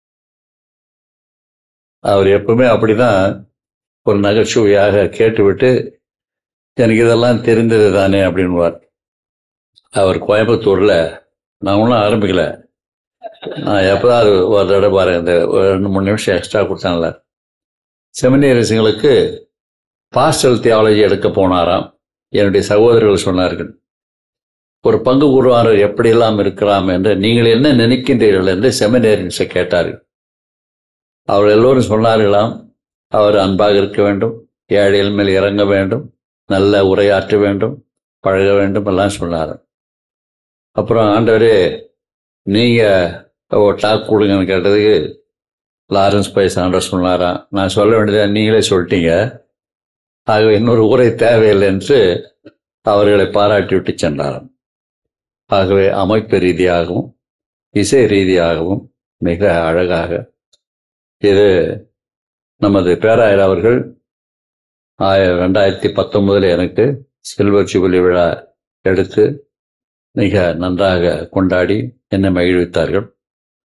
அவர் எப்பவுமே அப்படிதான் ஒரு நகைச்சுவையாக கேட்டுவிட்டு எனக்கு இதெல்லாம் தெரிந்தது தானே அப்படின்வார் அவர் கோயம்புத்தூர்ல நான் ஒன்றும் ஆரம்பிக்கல நான் எப்போதாவது ஒரு தடவை பாருங்க இந்த ஒரு ரெண்டு மூணு நிமிஷம் எக்ஸ்ட்ரா கொடுத்தாங்கள செமினேரிஸுங்களுக்கு பாஸ்டல் தியாலஜி எடுக்க போனாராம் என்னுடைய சகோதரர்கள் சொன்னார்கள் ஒரு பங்கு குருவாரர் எப்படியெல்லாம் இருக்கலாம் என்று நீங்கள் என்ன நினைக்கின்றீர்கள் என்று செமினேரியன்ஸை கேட்டார்கள் அவர் எல்லோரும் சொன்னார்களாம் அவர் அன்பாக இருக்க வேண்டும் ஏழைகள் மேல் இறங்க வேண்டும் நல்ல உரையாற்ற வேண்டும் பழக வேண்டும் எல்லாம் சொன்னார் அப்புறம் ஆண்டவரே நீங்க ஒரு டாக் கொடுங்கன்னு கேட்டதுக்கு லாரன்ஸ் பைஸ் ஆண்டவர் சொன்னாராம் நான் சொல்ல வேண்டியதை நீங்களே சொல்லிட்டீங்க ஆகவே இன்னொரு உரை தேவையில்லை என்று அவர்களை பாராட்டி விட்டு சென்றாராம் ஆகவே அமைப்பு ரீதியாகவும் இசை ரீதியாகவும் மிக அழகாக இது நமது பேராயர் அவர்கள் ஆய ரெண்டாயிரத்தி பத்தொன்பதில் எனக்கு சில்வர் ஜூபிலி விழா எடுத்து மிக நன்றாக கொண்டாடி என்னை மகிழ்வித்தார்கள்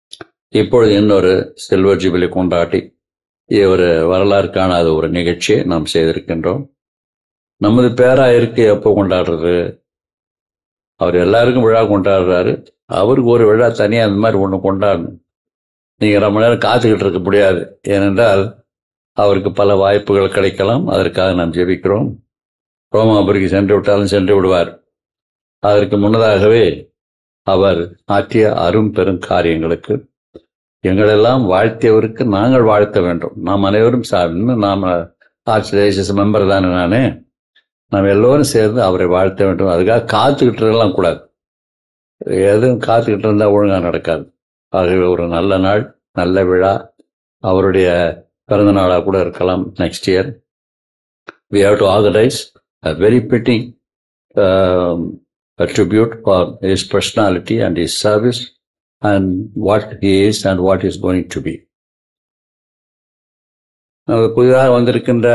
இப்பொழுது இன்னொரு சில்வர் ஜூபிலி கொண்டாடி ஒரு வரலாறு காணாத ஒரு நிகழ்ச்சியை நாம் செய்திருக்கின்றோம் நமது பேராயிருக்கு எப்போ கொண்டாடுறது அவர் எல்லாருக்கும் விழா கொண்டாடுறாரு அவருக்கு ஒரு விழா தனியாக அந்த மாதிரி ஒன்று கொண்டாடணும் நீங்கள் ரொம்ப நேரம் காத்துக்கிட்டு இருக்க முடியாது ஏனென்றால் அவருக்கு பல வாய்ப்புகள் கிடைக்கலாம் அதற்காக நாம் ஜெபிக்கிறோம் ரோமாபுரிக்கு சென்று விட்டாலும் சென்று விடுவார் அதற்கு முன்னதாகவே அவர் ஆற்றிய அரும் பெரும் காரியங்களுக்கு எங்களெல்லாம் வாழ்த்தியவருக்கு நாங்கள் வாழ்த்த வேண்டும் நாம் அனைவரும் சா இன்னும் நாம் ஆர்ச் மெம்பர் தானே நானே நாம் எல்லோரும் சேர்ந்து அவரை வாழ்த்த வேண்டும் அதுக்காக காத்துக்கிட்டு இருக்கலாம் கூடாது எதுவும் காத்துக்கிட்டு இருந்தால் ஒழுங்காக நடக்காது ஆகவே ஒரு நல்ல நாள் நல்ல விழா அவருடைய பிறந்த நாளாக கூட இருக்கலாம் next year we have to organise a very fitting a tribute for his personality and his service and what he is and what is going to be. நமது புதிதாக வந்திருக்கின்ற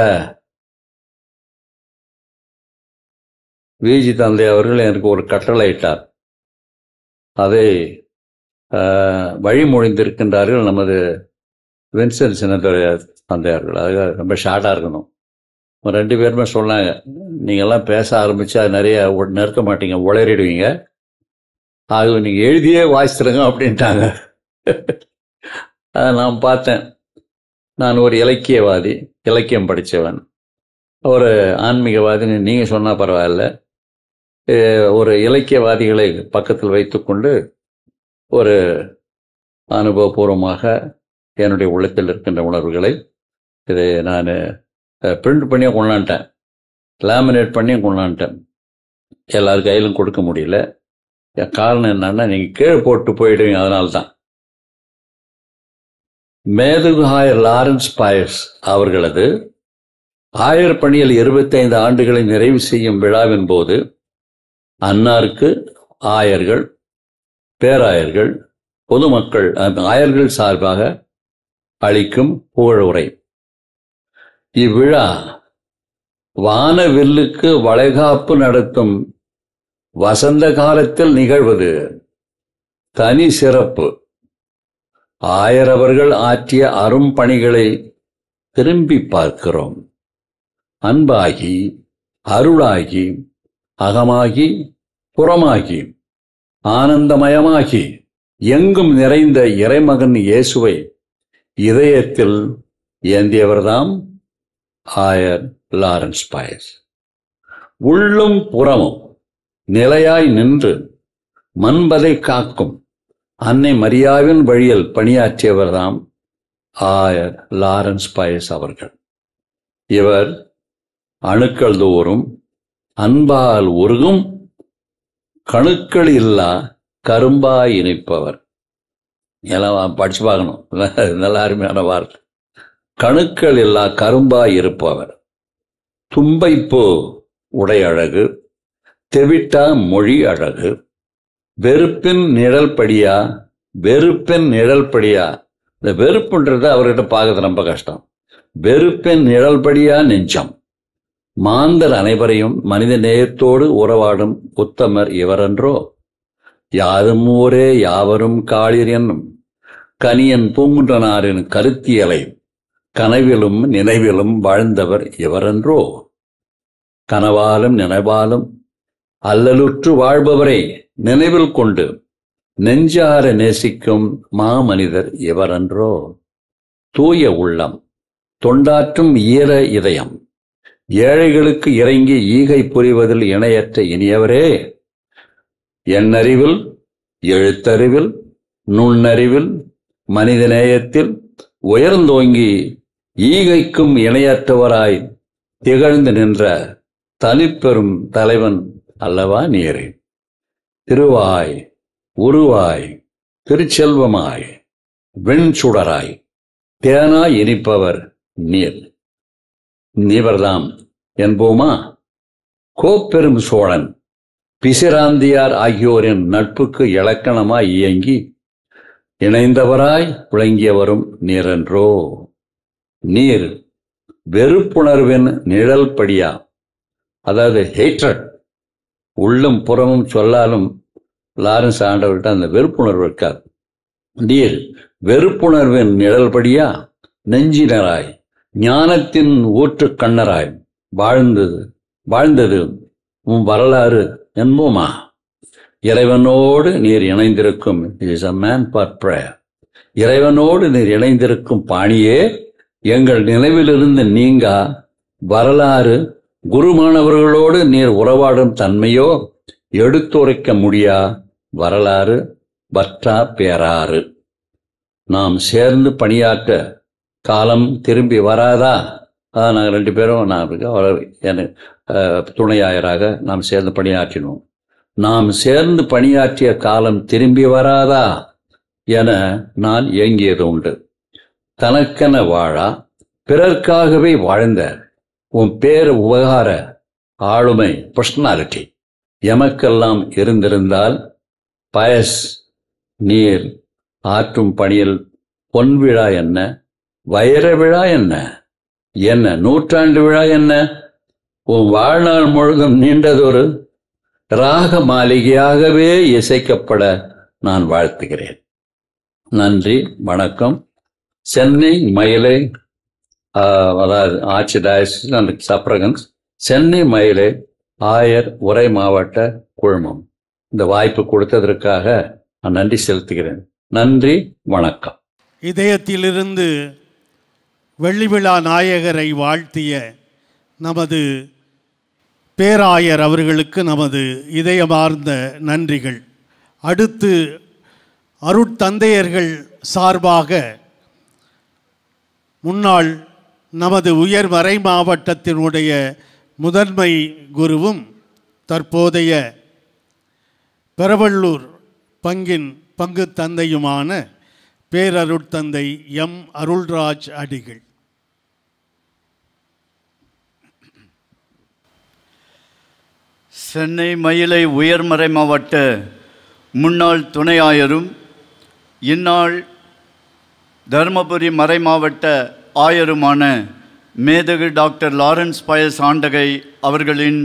விஜி தந்தை அவர்கள் எனக்கு ஒரு கட்டளை இட்டார் அதை ஆஹ், வழிமொழிந்திருக்கின்றார்கள் நமது வின்சென்ட் சின்னத்துறை தந்தையார்கள் அது ரொம்ப ஷார்ட்டாக இருக்கணும் ஒரு ரெண்டு பேருமே சொன்னாங்க நீங்கள்லாம் பேச ஆரம்பிச்சா நிறைய உ- நிறுத்த மாட்டீங்க உளறிடுவீங்க ஆகவே நீங்கள் எழுதியே வாசித்துருங்க அப்படின்ட்டாங்க அதை நான் பார்த்தேன் நான் ஒரு இலக்கியவாதி இலக்கியம் படித்தவன் ஒரு ஆன்மீகவாதின்னு நீங்கள் சொன்னால் பரவாயில்ல அஹ் ஒரு இலக்கியவாதிகளை பக்கத்தில் வைத்துக்கொண்டு ஒரு அனுபவபூர்வமாக என்னுடைய உள்ளத்தில் இருக்கின்ற உணர்வுகளை இதை நான் பிரிண்ட் பண்ணியே கொண்டாண்டேன் லேமினேட் பண்ணியே கொண்டாண்டேன் எல்லார் கையிலும் கொடுக்க முடியல என் காரணம் என்னன்னா நீங்கள் கீழே போட்டு போயிடுவீங்க அதனால தான் மேதுகாய லாரன்ஸ் பாயஸ் அவர்களது ஆயர் பணியில் இருபத்தைந்து ஆண்டுகளை நிறைவு செய்யும் விழாவின் போது அன்னாருக்கு ஆயர்கள் பேராயர்கள் பொதுமக்கள் அந்த ஆயர்கள் சார்பாக அளிக்கும் புகழுரை இவ்விழா வானவில்லுக்கு வளைகாப்பு நடத்தும் வசந்த காலத்தில் நிகழ்வது தனி சிறப்பு ஆயரவர்கள் ஆற்றிய அரும்பணிகளை திரும்பி பார்க்கிறோம் அன்பாகி அருளாகி அகமாகி புறமாகி ஆனந்தமயமாகி எங்கும் நிறைந்த இறைமகன் இயேசுவை இதயத்தில் ஏந்தியவர்தாம் ஆயர் லாரன்ஸ் பாயஸ் உள்ளும் புறமும் நிலையாய் நின்று மண்பதை காக்கும் அன்னை மரியாவின் வழியில் பணியாற்றியவர்தாம் ஆயர் லாரன்ஸ் பாயஸ் அவர்கள் இவர் அணுக்கள் தோறும் அன்பால் உருகும் கணுக்கள் இல்லா கரும்பாய் இணைப்பவர் எல்லாம் படிச்சு பார்க்கணும் நல்ல அருமையான வார்த்தை கணுக்கள் இல்லா கரும்பாய் இருப்பவர் தும்பைப்பூ உடை அழகு தெவிட்டா மொழி அழகு வெறுப்பின் நிழல் படியா வெறுப்பின் நிழல் படியா இந்த வெறுப்புன்றது அவர்கிட்ட பார்க்கறது ரொம்ப கஷ்டம் வெறுப்பின் நிழல் படியா நெஞ்சம் மாந்தர் அனைவரையும் மனித நேயத்தோடு உறவாடும் உத்தமர் இவரன்றோ யாதும் ஊரே யாவரும் காளிர் என்னும் கனியன் பூங்குன்றனாரின் கருத்தியலை கனவிலும் நினைவிலும் வாழ்ந்தவர் இவரன்றோ கனவாலும் நினைவாலும் அல்லலுற்று வாழ்பவரை நினைவில் கொண்டு நெஞ்சார நேசிக்கும் மாமனிதர் இவரன்றோ தூய உள்ளம் தொண்டாற்றும் ஈர இதயம் ஏழைகளுக்கு இறங்கி ஈகை புரிவதில் இணையற்ற இனியவரே எண்ணறிவில் எழுத்தறிவில் நுண்ணறிவில் மனிதநேயத்தில் உயர்ந்தோங்கி ஈகைக்கும் இணையற்றவராய் திகழ்ந்து நின்ற தனிப்பெரும் தலைவன் அல்லவா நீரே திருவாய் உருவாய் திருச்செல்வமாய் வெண்சுடராய் தேனாய் இனிப்பவர் நீர் நீவர்தாம் என்போமா கோப்பெரும் சோழன் பிசிராந்தியார் ஆகியோரின் நட்புக்கு இலக்கணமாய் இயங்கி இணைந்தவராய் விளங்கியவரும் நீரென்றோ நீர் வெறுப்புணர்வின் நிழல் படியா அதாவது ஹேட்ரட் உள்ளும் புறமும் சொல்லாலும் லாரன்ஸ் ஆண்டவர்கிட்ட அந்த வெறுப்புணர்வு இருக்காது நீர் வெறுப்புணர்வின் நிழல்படியா நெஞ்சினராய் ஞானத்தின் ஊற்றுக் கண்ணராய் வாழ்ந்தது வாழ்ந்தது உன் வரலாறு என்போமா இறைவனோடு நீர் இணைந்திருக்கும் is a man for prayer இறைவனோடு நீர் இணைந்திருக்கும் பாணியே எங்கள் நினைவிலிருந்து நீங்கா வரலாறு குருமானவர்களோடு நீர் உறவாடும் தன்மையோ எடுத்துரைக்க முடியா வரலாறு வற்றா பேராறு நாம் சேர்ந்து பணியாற்ற காலம் திரும்பி வராதா அதான் நாங்கள் ரெண்டு பேரும் நான் அவர் எனக்கு அஹ், துணையாயராக நாம் சேர்ந்து பணியாற்றினோம் நாம் சேர்ந்து பணியாற்றிய காலம் திரும்பி வராதா என நான் ஏங்கியது உண்டு தனக்கென வாழா பிறர்க்காகவே வாழ்ந்த உன் பேர் உபகார ஆளுமை பர்சனாலிட்டி எமக்கெல்லாம் இருந்திருந்தால் பயஸ் நீர் ஆற்றும் பணியில் பொன் விழா என்ன வைர விழா என்ன என்ன நூற்றாண்டு விழா என்ன உன் வாழ்நாள் முழுதும் நீண்டதொரு ராக மாளிகையாகவே இசைக்கப்பட நான் வாழ்த்துகிறேன் நன்றி வணக்கம் சென்னை மயிலை ஆஹ், அதாவது ஆட்சி டயசிஸ் அண்ட் சப்ரகன்ஸ் சென்னை மயிலை ஆயர் உரை மாவட்ட குழுமம் இந்த வாய்ப்பு கொடுத்ததற்காக நான் நன்றி செலுத்துகிறேன் நன்றி வணக்கம் இதயத்திலிருந்து வெள்ளி விழா நாயகரை வாழ்த்திய நமது பேராயர் அவர்களுக்கு நமது இதயமார்ந்த நன்றிகள் அடுத்து அருட்தந்தையர்கள் சார்பாக முன்னாள் நமது உயர் மறை மாவட்டத்தினுடைய முதன்மை குருவும் தற்போதைய பெரவள்ளூர் பங்கின் பங்கு தந்தையுமான பேரருட்தந்தை எம் அருள்ராஜ் அடிகள் சென்னை மயிலை உயர்மறை மாவட்ட முன்னாள் துணை ஆயரும் இந்நாள் தருமபுரி மறை மாவட்ட ஆயருமான மேதகு டாக்டர் லாரன்ஸ் பயஸ் ஆண்டகை அவர்களின்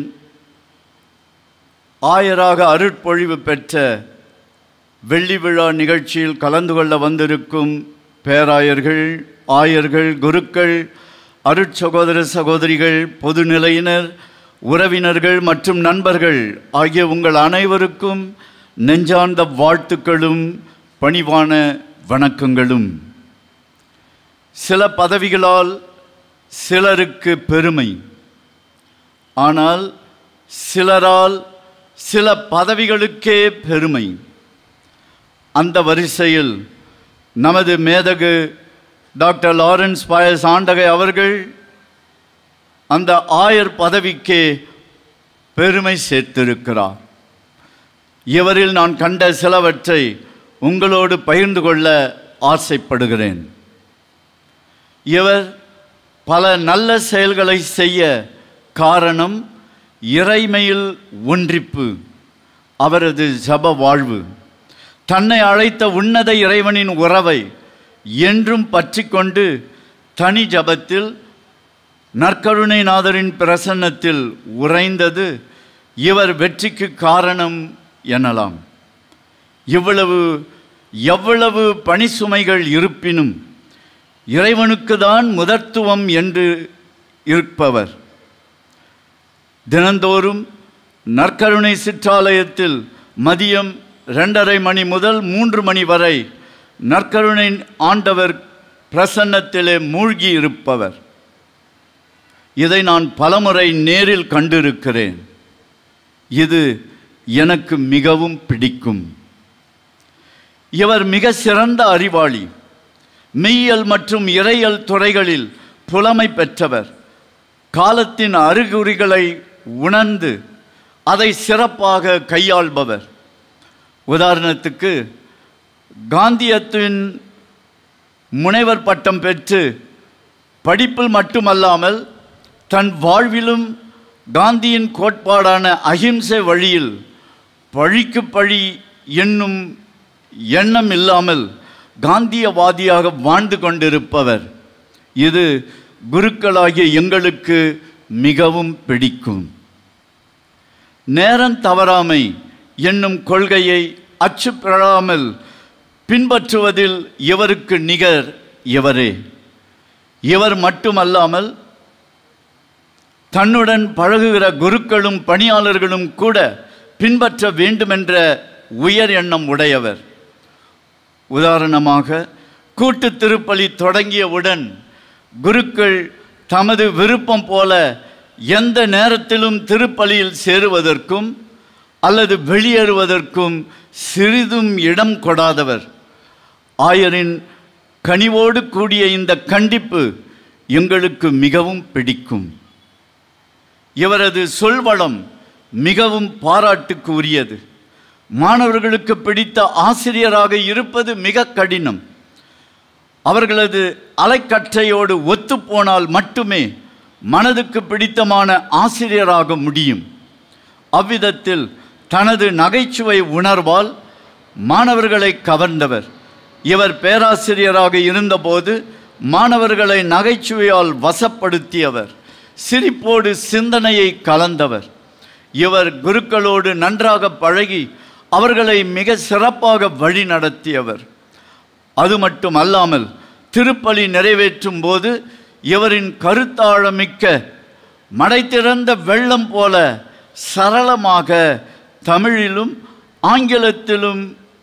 ஆயராக அருட்பொழிவு பெற்ற வெள்ளி விழா நிகழ்ச்சியில் கலந்து கொள்ள வந்திருக்கும் பேராயர்கள் ஆயர்கள் குருக்கள் அருட்சகோதர சகோதரிகள் பொதுநிலையினர் உறவினர்கள் மற்றும் நண்பர்கள் ஆகிய உங்கள் அனைவருக்கும் நெஞ்சார்ந்த வாழ்த்துக்களும் பணிவான வணக்கங்களும் சில பதவிகளால் சிலருக்கு பெருமை ஆனால் சிலரால் சில பதவிகளுக்கே பெருமை அந்த வரிசையில் நமது மேதகு டாக்டர் லாரன்ஸ் பாயஸ் ஆண்டகை அவர்கள் அந்த ஆயர் பதவிக்கே பெருமை சேர்த்திருக்கிறார் இவரில் நான் கண்ட சிலவற்றை உங்களோடு பகிர்ந்து கொள்ள ஆசைப்படுகிறேன் இவர் பல நல்ல செயல்களை செய்ய காரணம் இறைமையில் ஒன்றிப்பு அவரது ஜப வாழ்வு தன்னை அழைத்த உன்னத இறைவனின் உறவை என்றும் பற்றி கொண்டு தனி ஜபத்தில் நற்கருணைநாதரின் பிரசன்னத்தில் உறைந்தது இவர் வெற்றிக்கு காரணம் எனலாம் இவ்வளவு எவ்வளவு பணிசுமைகள் இருப்பினும் இறைவனுக்கு தான் முதற்துவம் என்று இருப்பவர் தினந்தோறும் நற்கருணை சிற்றாலயத்தில் மதியம் ரெண்டரை மணி முதல் மூன்று மணி வரை நற்கருணை ஆண்டவர் பிரசன்னத்திலே மூழ்கி இருப்பவர் இதை நான் பலமுறை நேரில் கண்டிருக்கிறேன் இது எனக்கு மிகவும் பிடிக்கும் இவர் மிக சிறந்த அறிவாளி மெய்யியல் மற்றும் இறையியல் துறைகளில் புலமை பெற்றவர் காலத்தின் அறிகுறிகளை உணர்ந்து அதை சிறப்பாக கையாள்பவர் உதாரணத்துக்கு காந்தியத்தின் முனைவர் பட்டம் பெற்று படிப்பில் மட்டுமல்லாமல் தன் வாழ்விலும் காந்தியின் கோட்பாடான அகிம்சை வழியில் பழிக்கு பழி என்னும் எண்ணம் இல்லாமல் காந்தியவாதியாக வாழ்ந்து கொண்டிருப்பவர் இது குருக்களாகிய எங்களுக்கு மிகவும் பிடிக்கும் நேரம் தவறாமை என்னும் கொள்கையை அச்சு பெறாமல் பின்பற்றுவதில் இவருக்கு நிகர் இவரே இவர் மட்டுமல்லாமல் தன்னுடன் பழகுகிற குருக்களும் பணியாளர்களும் கூட பின்பற்ற வேண்டுமென்ற உயர் எண்ணம் உடையவர் உதாரணமாக கூட்டு திருப்பலி தொடங்கியவுடன் குருக்கள் தமது விருப்பம் போல எந்த நேரத்திலும் திருப்பலியில் சேருவதற்கும் அல்லது வெளியேறுவதற்கும் சிறிதும் இடம் கொடாதவர் ஆயரின் கனிவோடு கூடிய இந்த கண்டிப்பு எங்களுக்கு மிகவும் பிடிக்கும் இவரது சொல்வளம் மிகவும் பாராட்டுக்கு உரியது மாணவர்களுக்கு பிடித்த ஆசிரியராக இருப்பது மிக கடினம் அவர்களது அலைக்கற்றையோடு ஒத்துப்போனால் மட்டுமே மனதுக்கு பிடித்தமான ஆசிரியராக முடியும் அவ்விதத்தில் தனது நகைச்சுவை உணர்வால் மாணவர்களை கவர்ந்தவர் இவர் பேராசிரியராக இருந்தபோது மாணவர்களை நகைச்சுவையால் வசப்படுத்தியவர் சிரிப்போடு சிந்தனையை கலந்தவர் இவர் குருக்களோடு நன்றாக பழகி அவர்களை மிக சிறப்பாக வழி நடத்தியவர் அது மட்டும் அல்லாமல் திருப்பலி நிறைவேற்றும் போது இவரின் கருத்தாழமிக்க மடை திறந்த வெள்ளம் போல சரளமாக தமிழிலும் ஆங்கிலத்திலும்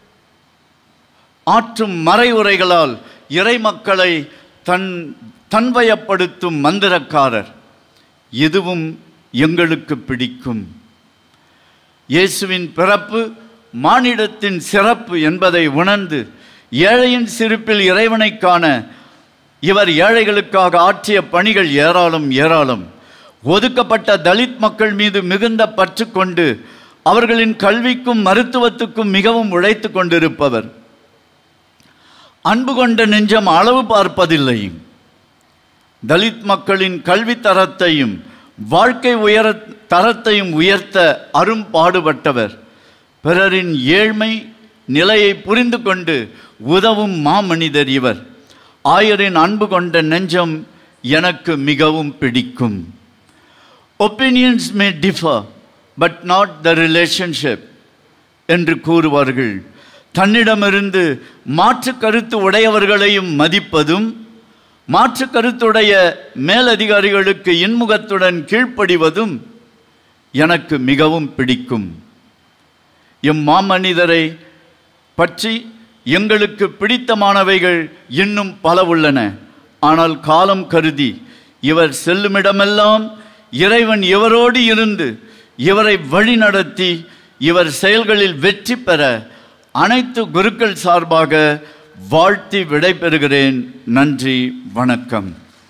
ஆற்றும் மறைவுரைகளால் இறைமக்களை தன் தன்வயப்படுத்தும் மந்திரக்காரர் இதுவும் எங்களுக்கு பிடிக்கும் இயேசுவின் பிறப்பு மானிடத்தின் சிறப்பு என்பதை உணர்ந்து ஏழையின் சிரிப்பில் இறைவனை காண இவர் ஏழைகளுக்காக ஆற்றிய பணிகள் ஏராளம் ஏராளம் ஒதுக்கப்பட்ட தலித் மக்கள் மீது மிகுந்த பற்று கொண்டு அவர்களின் கல்விக்கும் மருத்துவத்துக்கும் மிகவும் உழைத்து கொண்டிருப்பவர் அன்பு கொண்ட நெஞ்சம் அளவு பார்ப்பதில்லை தலித் மக்களின் கல்வி தரத்தையும் வாழ்க்கை உயர தரத்தையும் உயர்த்த அரும்பாடுபட்டவர் பிறரின் ஏழ்மை நிலையை புரிந்து கொண்டு உதவும் மாமனிதர் இவர் ஆயரின் அன்பு கொண்ட நெஞ்சம் எனக்கு மிகவும் பிடிக்கும் opinions may differ but not the relationship என்று கூறுவார்கள் தன்னிடமிருந்து மாற்று கருத்து உடையவர்களையும் மதிப்பதும் மாற்று கருத்துடைய மேலதிகாரிகளுக்கு இன்முகத்துடன் கீழ்ப்படிவதும் எனக்கு மிகவும் பிடிக்கும் எம் மாமனிதரை பற்றி எங்களுக்கு பிடித்தமானவைகள் இன்னும் பல உள்ளன ஆனால் காலம் கருதி இவர் செல்லுமிடமெல்லாம் இறைவன் இவரோடு இருந்து இவரை வழிநடத்தி இவர் செயல்களில் வெற்றி பெற அனைத்து குருக்கள் சார்பாக வாழ்த்தி விடைபெறுகிறேன் நன்றி வணக்கம்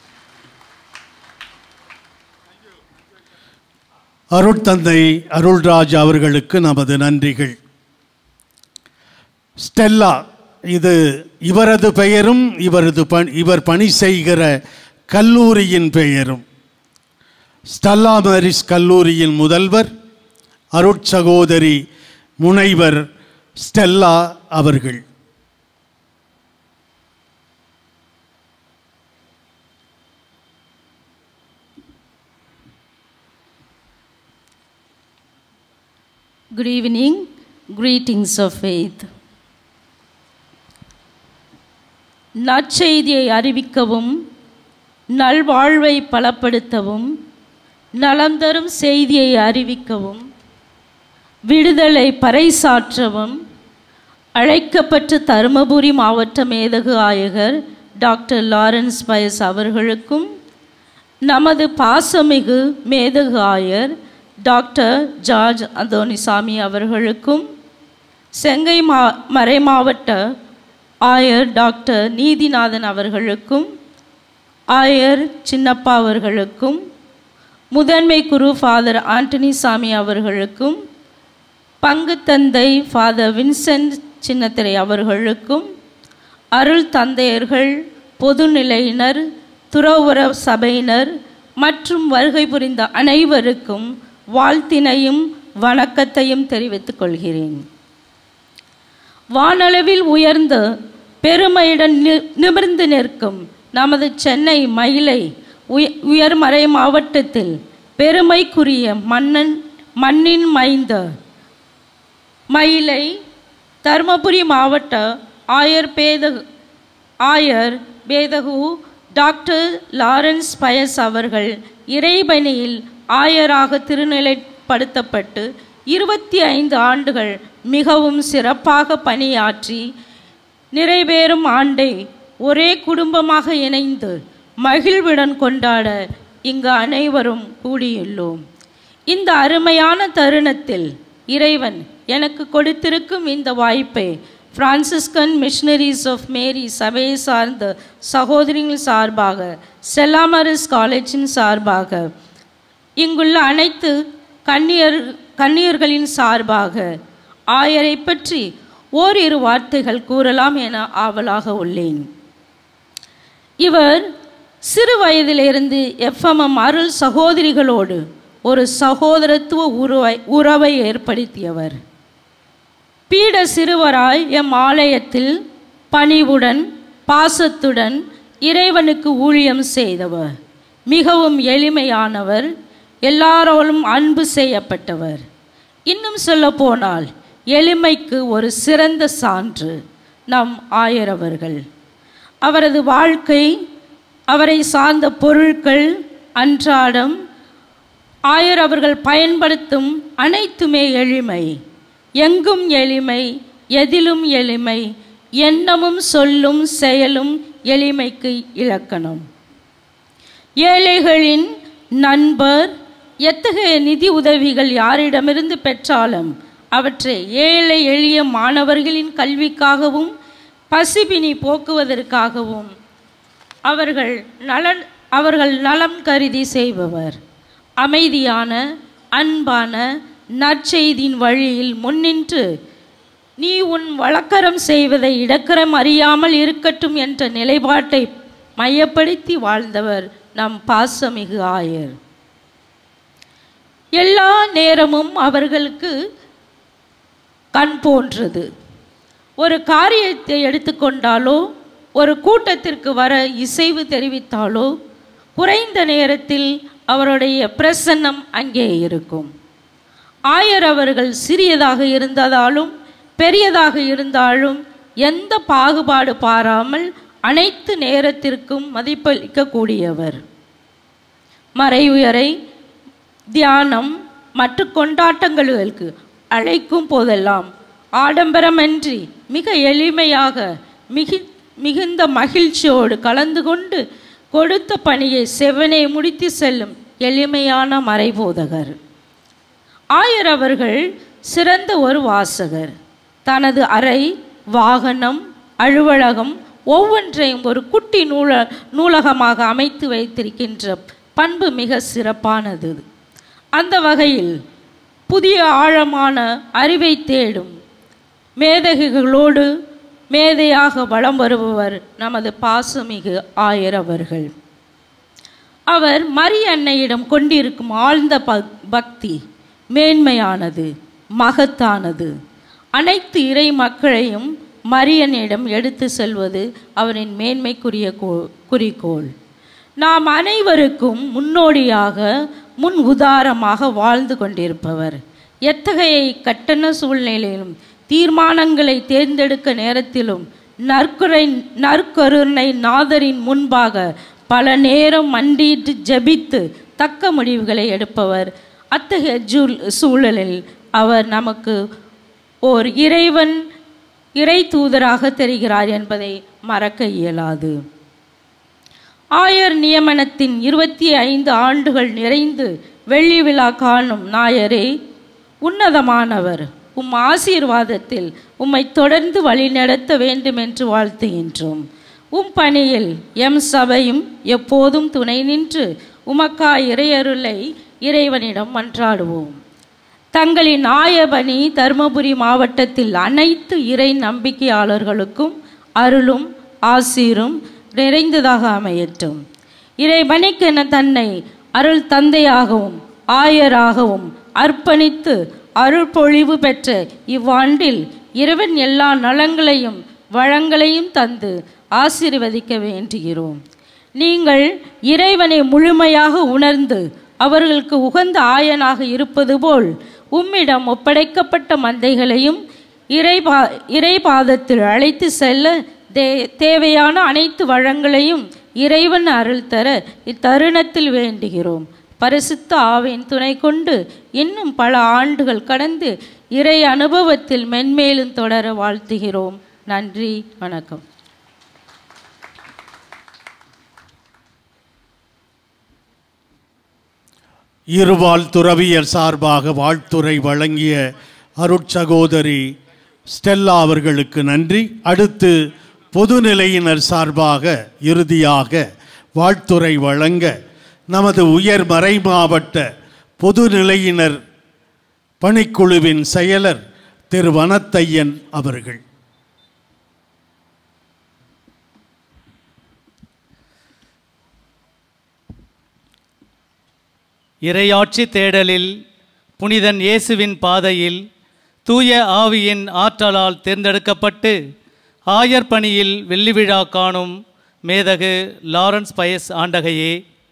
அருட்தந்தை அருள்ராஜ் அவர்களுக்கு நமது நன்றிகள் ஸ்டெல்லா இது இவரது பெயரும் இவரது பணி இவர் பணி செய்கிற கல்லூரியின் பெயரும் ஸ்டெல்லா மேரிஸ் கல்லூரியின் முதல்வர் அருட்சகோதரி முனைவர் ஸ்டெல்லா அவர்கள் Good evening. Greetings of faith. நற்செய்தியை அறிவிக்கவும் நல்வாழ்வை பலப்படுத்தவும் நலம் தரும் செய்தியை அறிவிக்கவும் விடுதலை பறைசாற்றவும் அழைக்கப்பட்ட தருமபுரி மாவட்ட மேதகு ஆயகர் டாக்டர் லாரன்ஸ் பயஸ் அவர்களுக்கும் நமது பாசமிகு மேதகு ஆயர் டாக்டர் ஜார்ஜ் அந்தோனிசாமி அவர்களுக்கும் செங்கை மா மறை மாவட்ட ஆயர் டாக்டர் நீதிநாதன் அவர்களுக்கும் ஆயர் சின்னப்பா அவர்களுக்கும் முதன்மை குரு ஃபாதர் ஆண்டனி சாமி அவர்களுக்கும் பங்கு தந்தை ஃபாதர் வின்சென்ட் சின்னத்திரை அவர்களுக்கும் அருள் தந்தையர்கள் பொதுநிலையினர் துறவுற சபையினர் மற்றும் வருகை புரிந்த அனைவருக்கும் வாழ்த்தினையும் வணக்கத்தையும் தெரிவித்துக் கொள்கிறேன் வானளவில் உயர்ந்து பெருமையுடன் நி- நிமிர்ந்து நிற்கும் நமது சென்னை மயிலை உய உயர்மறை மாவட்டத்தில் பெருமைக்குரிய மன்னன் மண்ணின் மைந்த மயிலை தருமபுரி மாவட்ட ஆயர் பேத ஆயர் பேதகு டாக்டர் லாரன்ஸ் பயஸ் அவர்கள் இறைபணியில் ஆயராக திருநிலைப்படுத்தப்பட்டு இருபத்தி ஐந்து ஆண்டுகள் மிகவும் சிறப்பாக பணியாற்றி நிறைவேறும் ஆண்டை ஒரே குடும்பமாக இணைந்து மகிழ்வுடன் கொண்டாட இங்கு அனைவரும் கூடியுள்ளோம் இந்த அருமையான தருணத்தில் இறைவன் எனக்கு கொடுத்திருக்கும் இந்த வாய்ப்பை பிரான்சிஸ்கன் மிஷனரிஸ் ஆஃப் மேரி சபையை சார்ந்த சகோதரிகள் சார்பாக செல்லாமரிஸ் காலேஜின் சார்பாக இங்குள்ள அனைத்து கன்னியர் கன்னியர்களின் சார்பாக ஆயரை பற்றி ஓரிரு வார்த்தைகள் கூறலாம் என ஆவலாக உள்ளேன் இவர் சிறு வயதிலிருந்து எஃப்எம்எம் அருள் சகோதரிகளோடு ஒரு சகோதரத்துவ உறவை உறவை ஏற்படுத்தியவர் பீட சிறுவராய் எம் ஆலயத்தில் பணிவுடன் பாசத்துடன் இறைவனுக்கு ஊழியம் செய்தவர் மிகவும் எளிமையானவர் எல்லாரோடும் அன்பு செய்யப்பட்டவர் இன்னும் சொல்ல போனால் எளிமைக்கு ஒரு சிறந்த சான்று நம் ஆயரவர்கள் அவரது வாழ்க்கை அவரை சார்ந்த பொருட்கள் அன்றாடம் ஆயர் அவர்கள் பயன்படுத்தும் அனைத்துமே எளிமை எங்கும் எளிமை எதிலும் எளிமை எண்ணமும் சொல்லும் செயலும் எளிமைக்கு இலக்கணம் ஏழைகளின் நண்பர் எத்தகைய நிதி உதவிகள் யாரிடமிருந்து பெற்றாலும் அவற்றை ஏழை எளிய மாணவர்களின் கல்விக்காகவும் பசிபினி போக்குவதற்காகவும் அவர்கள் நலன் அவர்கள் நலம் கருதி செய்பவர் அமைதியான அன்பான நற்செய்தியின் வழியில் முன்னின்று நீ உன் வழக்கரம் செய்வதை இடக்கரம் அறியாமல் இருக்கட்டும் என்ற நிலைப்பாட்டை மையப்படுத்தி வாழ்ந்தவர் நம் பாசமிகு ஆயர் எல்லா நேரமும் அவர்களுக்கு கண் போன்றது ஒரு காரியத்தை எடுத்துக்கொண்டாலோ ஒரு கூட்டத்திற்கு வர இசைவு தெரிவித்தாலோ குறைந்த நேரத்தில் அவருடைய பிரசன்னம் அங்கே இருக்கும் ஆயர் அவர்கள் சிறியதாக இருந்ததாலும் பெரியதாக இருந்தாலும் எந்த பாகுபாடு பாராமல் அனைத்து நேரத்திற்கும் மதிப்பளிக்கக்கூடியவர் மறைவுயரை தியானம் மற்ற கொண்டாட்டங்களுக்கு அழைக்கும் போதெல்லாம் ஆடம்பரமின்றி மிக எளிமையாக மிகி மிகுந்த மகிழ்ச்சியோடு கலந்து கொண்டு கொடுத்த பணியை செவனை முடித்து செல்லும் எளிமையான மறைபோதகர் ஆயர் அவர்கள் சிறந்த ஒரு வாசகர் தனது அறை வாகனம் அலுவலகம் ஒவ்வொன்றையும் ஒரு குட்டி நூல நூலகமாக அமைத்து வைத்திருக்கின்ற பண்பு மிக சிறப்பானது அந்த வகையில் புதிய ஆழமான அறிவை தேடும் மேதகிகளோடு மேதையாக வலம் வருபவர் நமது பாசமிகு ஆயர் அவர்கள் அவர் மரி அன்னையிடம் கொண்டிருக்கும் ஆழ்ந்த பக் பக்தி மேன்மையானது மகத்தானது அனைத்து இறை மக்களையும் மரியனிடம் எடுத்து செல்வது அவரின் மேன்மைக்குரிய கோ குறிக்கோள் நாம் அனைவருக்கும் முன்னோடியாக முன் உதாரமாக வாழ்ந்து கொண்டிருப்பவர் எத்தகைய கட்டண சூழ்நிலையிலும் தீர்மானங்களை தேர்ந்தெடுக்க நேரத்திலும் நற்குறை நற்கருணை நாதரின் முன்பாக பல நேரம் மண்டியிட்டு ஜெபித்து தக்க முடிவுகளை எடுப்பவர் அத்தகைய ஜூல் சூழலில் அவர் நமக்கு ஓர் இறைவன் இறை தூதராக தெரிகிறார் என்பதை மறக்க இயலாது ஆயர் நியமனத்தின் இருபத்தி ஐந்து ஆண்டுகள் நிறைந்து வெள்ளி விழா காணும் நாயரே உன்னதமானவர் உம் ஆசீர்வாதத்தில் உம்மை தொடர்ந்து வழிநடத்த வேண்டும் என்று வாழ்த்துகின்றோம் உம் பணியில் எம் சபையும் எப்போதும் துணை நின்று உமக்கா இறையருளை இறைவனிடம் மன்றாடுவோம் தங்களின் ஆயபணி தருமபுரி மாவட்டத்தில் அனைத்து இறை நம்பிக்கையாளர்களுக்கும் அருளும் ஆசீரும் நிறைந்ததாக அமையட்டும் இறைபணிக்கென தன்னை அருள் தந்தையாகவும் ஆயராகவும் அர்ப்பணித்து அருள் பொழிவு பெற்ற இவ்வாண்டில் இறைவன் எல்லா நலங்களையும் வளங்களையும் தந்து ஆசீர்வதிக்க வேண்டுகிறோம் நீங்கள் இறைவனை முழுமையாக உணர்ந்து அவர்களுக்கு உகந்த ஆயனாக இருப்பது போல் உம்மிடம் ஒப்படைக்கப்பட்ட மந்தைகளையும் இறைபா இறைபாதத்தில் அழைத்து செல்ல தே தேவையான அனைத்து வளங்களையும் இறைவன் அருள் தர இத்தருணத்தில் வேண்டுகிறோம் பரிசுத்த ஆவின் துணை கொண்டு இன்னும் பல ஆண்டுகள் கடந்து இறை அனுபவத்தில் மென்மேலும் தொடர வாழ்த்துகிறோம் நன்றி வணக்கம் இருவாள் துறவியர் சார்பாக வாழ்த்துரை வழங்கிய அருட்சகோதரி ஸ்டெல்லா அவர்களுக்கு நன்றி அடுத்து பொதுநிலையினர் சார்பாக இறுதியாக வாழ்த்துரை வழங்க நமது உயர் மறை மாவட்ட பொதுநிலையினர் பணிக்குழுவின் செயலர் திரு வனத்தையன் அவர்கள் இறையாட்சி தேடலில் புனிதன் இயேசுவின் பாதையில் தூய ஆவியின் ஆற்றலால் தேர்ந்தெடுக்கப்பட்டு ஆயர் பணியில் வெள்ளி விழா காணும் மேதகு லாரன்ஸ் பயஸ் ஆண்டகையே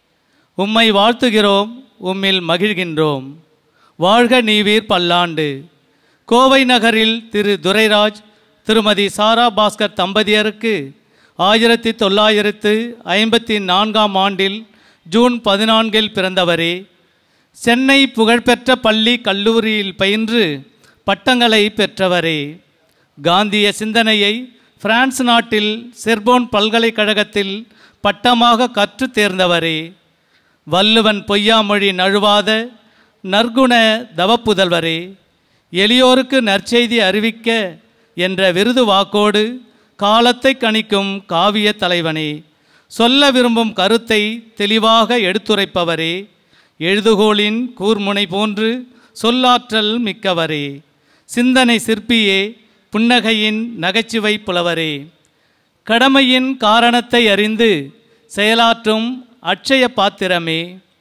உம்மை வாழ்த்துகிறோம் உம்மில் மகிழ்கின்றோம் வாழ்க நீவீர் பல்லாண்டு கோவை நகரில் திரு துரைராஜ் திருமதி சாரா பாஸ்கர் தம்பதியருக்கு ஆயிரத்தி தொள்ளாயிரத்து ஐம்பத்தி நான்காம் ஆண்டில் ஜூன் பதினான்கில் பிறந்தவரே சென்னை புகழ்பெற்ற பள்ளி கல்லூரியில் பயின்று பட்டங்களை பெற்றவரே காந்திய சிந்தனையை பிரான்ஸ் நாட்டில் செர்போன் பல்கலைக்கழகத்தில் பட்டமாக கற்று தேர்ந்தவரே வள்ளுவன் பொய்யாமொழி நழுவாத நற்குண தவப்புதல்வரே எளியோருக்கு நற்செய்தி அறிவிக்க என்ற விருது வாக்கோடு காலத்தை கணிக்கும் காவிய தலைவனே சொல்ல விரும்பும் கருத்தை தெளிவாக எடுத்துரைப்பவரே எழுதுகோளின் கூர்முனை போன்று சொல்லாற்றல் மிக்கவரே சிந்தனை சிற்பியே புன்னகையின் நகைச்சுவை புலவரே கடமையின் காரணத்தை அறிந்து செயலாற்றும் அட்சய பாத்திரமே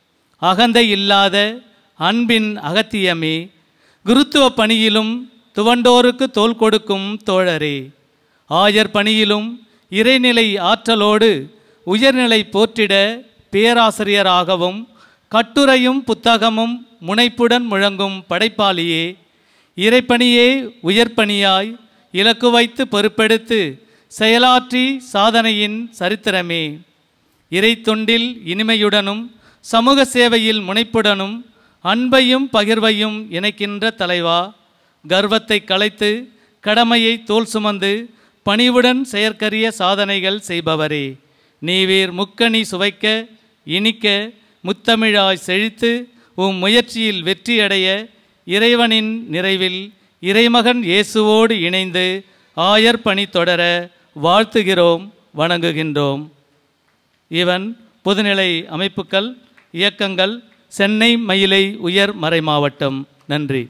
அகந்தை இல்லாத அன்பின் அகத்தியமே குருத்துவ பணியிலும் துவண்டோருக்கு தோள் கொடுக்கும் தோழரே ஆயர் பணியிலும் இறைநிலை ஆற்றலோடு உயர்நிலை போற்றிட பேராசிரியராகவும் கட்டுரையும் புத்தகமும் முனைப்புடன் முழங்கும் படைப்பாளியே இறைப்பணியே உயர்பணியாய் இலக்கு வைத்து பொறுப்பெடுத்து செயலாற்றி சாதனையின் சரித்திரமே இறை தொண்டில் இனிமையுடனும் சமூக சேவையில் முனைப்புடனும் அன்பையும் பகிர்வையும் இணைக்கின்ற தலைவா கர்வத்தை களைத்து கடமையை தோல் சுமந்து பணிவுடன் செயற்கரிய சாதனைகள் செய்பவரே நீவீர் முக்கணி சுவைக்க இனிக்க முத்தமிழாய் செழித்து உம் முயற்சியில் வெற்றியடைய இறைவனின் நிறைவில் இறைமகன் இயேசுவோடு இணைந்து ஆயர் பணி தொடர வாழ்த்துகிறோம் வணங்குகின்றோம் இவன் பொதுநிலை அமைப்புகள் இயக்கங்கள் சென்னை மயிலை உயர் மறை மாவட்டம் நன்றி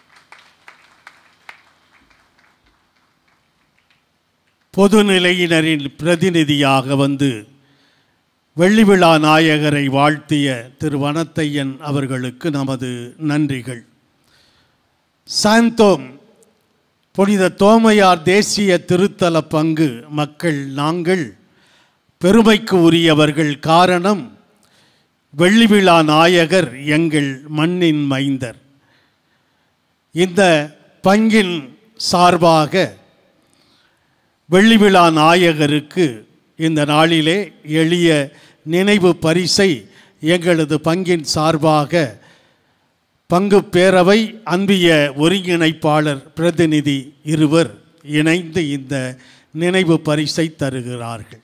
பொதுநிலையினரின் பிரதிநிதியாக வந்து வெள்ளி விழா நாயகரை வாழ்த்திய திரு வனத்தையன் அவர்களுக்கு நமது நன்றிகள் சாந்தோம் புனித தோமையார் தேசிய திருத்தல பங்கு மக்கள் நாங்கள் பெருமைக்கு உரியவர்கள் காரணம் வெள்ளி விழா நாயகர் எங்கள் மண்ணின் மைந்தர் இந்த பங்கின் சார்பாக வெள்ளி விழா நாயகருக்கு இந்த நாளிலே எளிய நினைவு பரிசை எங்களது பங்கின் சார்பாக பங்கு பேரவை அன்பிய ஒருங்கிணைப்பாளர் பிரதிநிதி இருவர் இணைந்து இந்த நினைவு பரிசை தருகிறார்கள்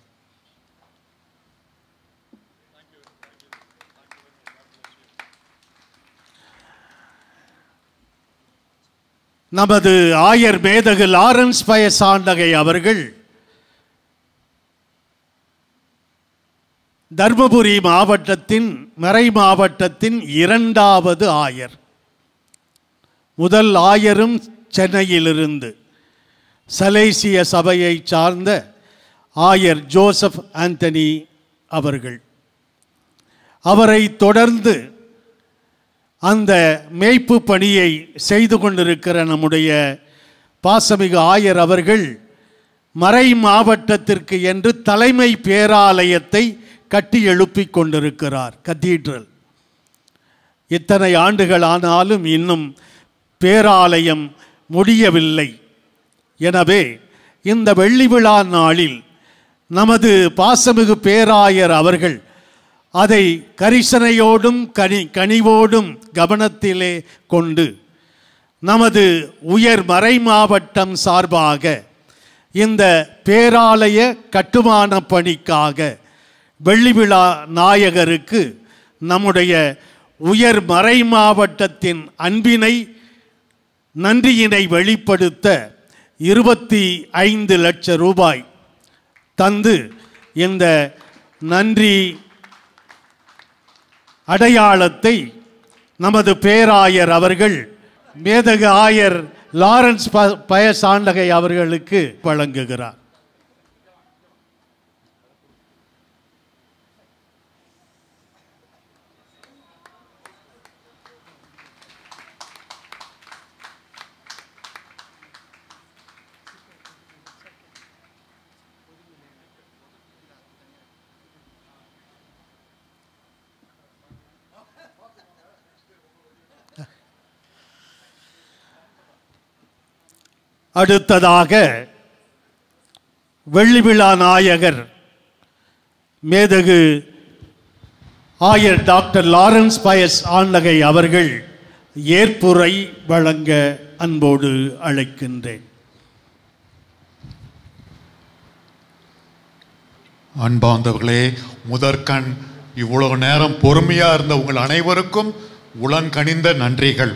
நமது ஆயர் மேதகு லாரன்ஸ் பயசாண்டகை அவர்கள் தர்மபுரி மாவட்டத்தின் மறை மாவட்டத்தின் இரண்டாவது ஆயர் முதல் ஆயரும் சென்னையிலிருந்து சலேசிய சபையை சார்ந்த ஆயர் ஜோசப் ஆந்தனி அவர்கள் அவரை தொடர்ந்து அந்த மேய்ப்பு பணியை செய்து கொண்டிருக்கிற நம்முடைய பாசமிகு ஆயர் அவர்கள் மறை மாவட்டத்திற்கு என்று தலைமை பேராலயத்தை கட்டி எழுப்பிக் கொண்டிருக்கிறார் கத்தீட்ரல் இத்தனை ஆண்டுகள் ஆனாலும் இன்னும் பேராலயம் முடியவில்லை எனவே இந்த வெள்ளி விழா நாளில் நமது பாசமிகு பேராயர் அவர்கள் அதை கரிசனையோடும் கனி கனிவோடும் கவனத்திலே கொண்டு நமது உயர் மறை மாவட்டம் சார்பாக இந்த பேராலய கட்டுமான பணிக்காக வெள்ளி விழா நாயகருக்கு நம்முடைய உயர் மறை மாவட்டத்தின் அன்பினை நன்றியினை வெளிப்படுத்த இருபத்தி ஐந்து லட்சம் ரூபாய் தந்து இந்த நன்றி அடையாளத்தை நமது பேராயர் அவர்கள் மேதகு ஆயர் லாரன்ஸ் ப பயசாண்டகை அவர்களுக்கு வழங்குகிறார் அடுத்ததாக வெள்ளி விழா நாயகர் மேதகு ஆயர் டாக்டர் லாரன்ஸ் பயஸ் ஆண்டகை அவர்கள் ஏற்புரை வழங்க அன்போடு அழைக்கின்றேன் அன்பார்ந்தவர்களே முதற்கண் இவ்வளவு நேரம் பொறுமையா இருந்த உங்கள் அனைவருக்கும் உளங்கனிந்த நன்றிகள்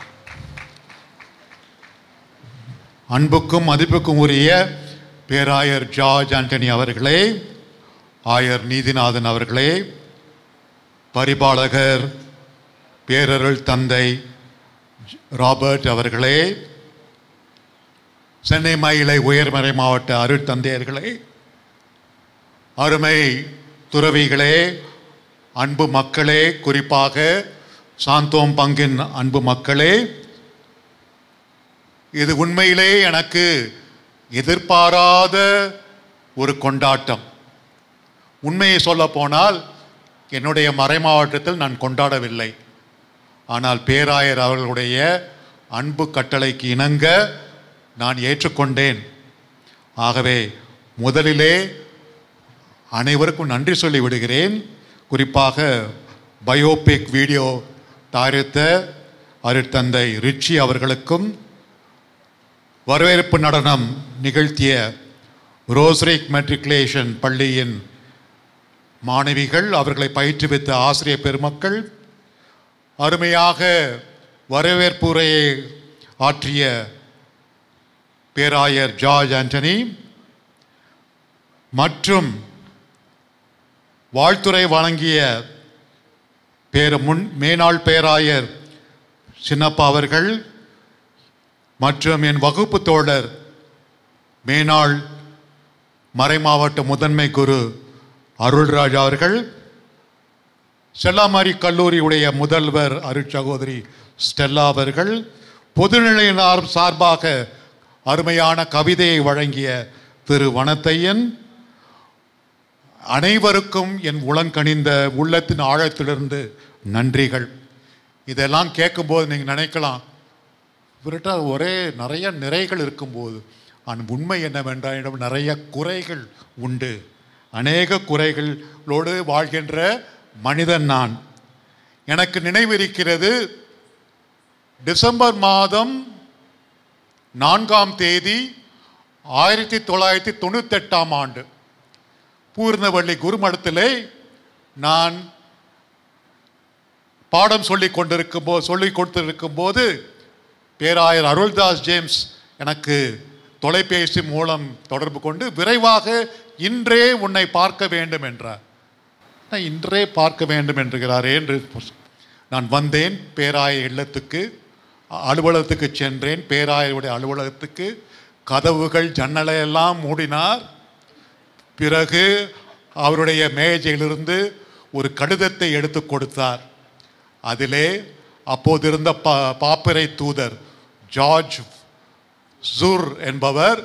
அன்புக்கும் மதிப்புக்கும் உரிய பேராயர் ஜார்ஜ் ஆண்டனி அவர்களே ஆயர் நீதிநாதன் அவர்களே பரிபாலகர் பேரருள் தந்தை ராபர்ட் அவர்களே சென்னை மயிலை உயர்மறை மாவட்ட அருள் தந்தையர்களே அருமை துறவிகளே அன்பு மக்களே குறிப்பாக சாந்தோம் பங்கின் அன்பு மக்களே இது உண்மையிலே எனக்கு எதிர்பாராத ஒரு கொண்டாட்டம் உண்மையை சொல்ல போனால் என்னுடைய மறை மாவட்டத்தில் நான் கொண்டாடவில்லை ஆனால் பேராயர் அவர்களுடைய அன்பு கட்டளைக்கு இணங்க நான் ஏற்றுக்கொண்டேன் ஆகவே முதலிலே அனைவருக்கும் நன்றி சொல்லி விடுகிறேன் குறிப்பாக பயோபிக் வீடியோ தயாரித்த அருட்தந்தை ரிச்சி அவர்களுக்கும் வரவேற்பு நடனம் நிகழ்த்திய ரோஸ்ரிக் மெட்ரிகுலேஷன் பள்ளியின் மாணவிகள் அவர்களை பயிற்றுவித்த ஆசிரியர் பெருமக்கள் அருமையாக வரவேற்பு உரையை ஆற்றிய பேராயர் ஜார்ஜ் ஆண்டனி மற்றும் வாழ்த்துறை வழங்கிய பேர முன் மேனாள் பேராயர் சின்னப்பா அவர்கள் மற்றும் என் வகுப்பு தோழர் மேனாள் மறைமாவட்ட முதன்மை குரு அருள்ராஜ் அவர்கள் செல்லாமாரி கல்லூரியுடைய முதல்வர் அருட் சகோதரி ஸ்டெல்லா அவர்கள் பொதுநிலையினார் சார்பாக அருமையான கவிதையை வழங்கிய திரு வனத்தையன் அனைவருக்கும் என் உளங்கணிந்த உள்ளத்தின் ஆழத்திலிருந்து நன்றிகள் இதெல்லாம் கேட்கும்போது நீங்கள் நினைக்கலாம் இவர்கிட்ட ஒரே நிறைய நிறைகள் இருக்கும்போது ஆனால் உண்மை என்னவென்றால் என்னிடம் நிறைய குறைகள் உண்டு அநேக குறைகளோடு வாழ்கின்ற மனிதன் நான் எனக்கு நினைவிருக்கிறது டிசம்பர் மாதம் நான்காம் தேதி ஆயிரத்தி தொள்ளாயிரத்தி தொண்ணூத்தெட்டாம் ஆண்டு பூர்ணவள்ளி குருமடத்திலே நான் பாடம் சொல்லிக் கொண்டிருக்கும் போது சொல்லிக் கொடுத்திருக்கும் போது பேராயர் அருள்தாஸ் ஜேம்ஸ் எனக்கு தொலைபேசி மூலம் தொடர்பு கொண்டு விரைவாக இன்றே உன்னை பார்க்க வேண்டும் என்றார் நான் இன்றே பார்க்க வேண்டும் என்கிறாரே என்று நான் வந்தேன் பேராய இல்லத்துக்கு அலுவலகத்துக்கு சென்றேன் பேராயருடைய அலுவலகத்துக்கு கதவுகள் ஜன்னலை எல்லாம் மூடினார் பிறகு அவருடைய மேஜையிலிருந்து ஒரு கடிதத்தை எடுத்து கொடுத்தார் அதிலே அப்போது இருந்த பா பாப்பிரை தூதர் ஜார்ஜ் ஜூர் என்பவர்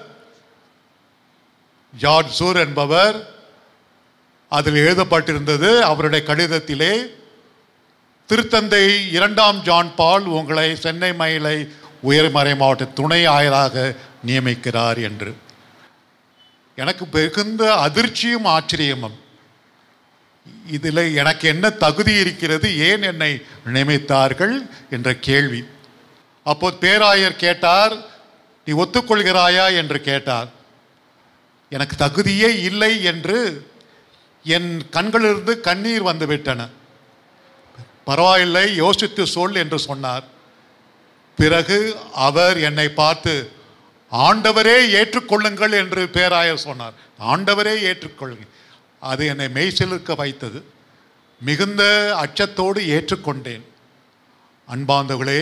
ஜார்ஜ் ஜூர் என்பவர் அதில் எழுதப்பட்டிருந்தது அவருடைய கடிதத்திலே திருத்தந்தை இரண்டாம் ஜான் பால் உங்களை சென்னை மயிலை உயர்மறை மாவட்ட துணை ஆயராக நியமிக்கிறார் என்று எனக்கு மிகுந்த அதிர்ச்சியும் ஆச்சரியமும் இதில் எனக்கு என்ன தகுதி இருக்கிறது ஏன் என்னை நியமித்தார்கள் என்ற கேள்வி அப்போது பேராயர் கேட்டார் நீ ஒத்துக்கொள்கிறாயா என்று கேட்டார் எனக்கு தகுதியே இல்லை என்று என் கண்களிலிருந்து கண்ணீர் வந்து விட்டன பரவாயில்லை யோசித்து சொல் என்று சொன்னார் பிறகு அவர் என்னை பார்த்து ஆண்டவரே ஏற்றுக்கொள்ளுங்கள் என்று பேராயர் சொன்னார் ஆண்டவரே ஏற்றுக்கொள்ளுங்கள் அது என்னை மெய்சிலிருக்க வைத்தது மிகுந்த அச்சத்தோடு ஏற்றுக்கொண்டேன் அன்பாந்தவர்களே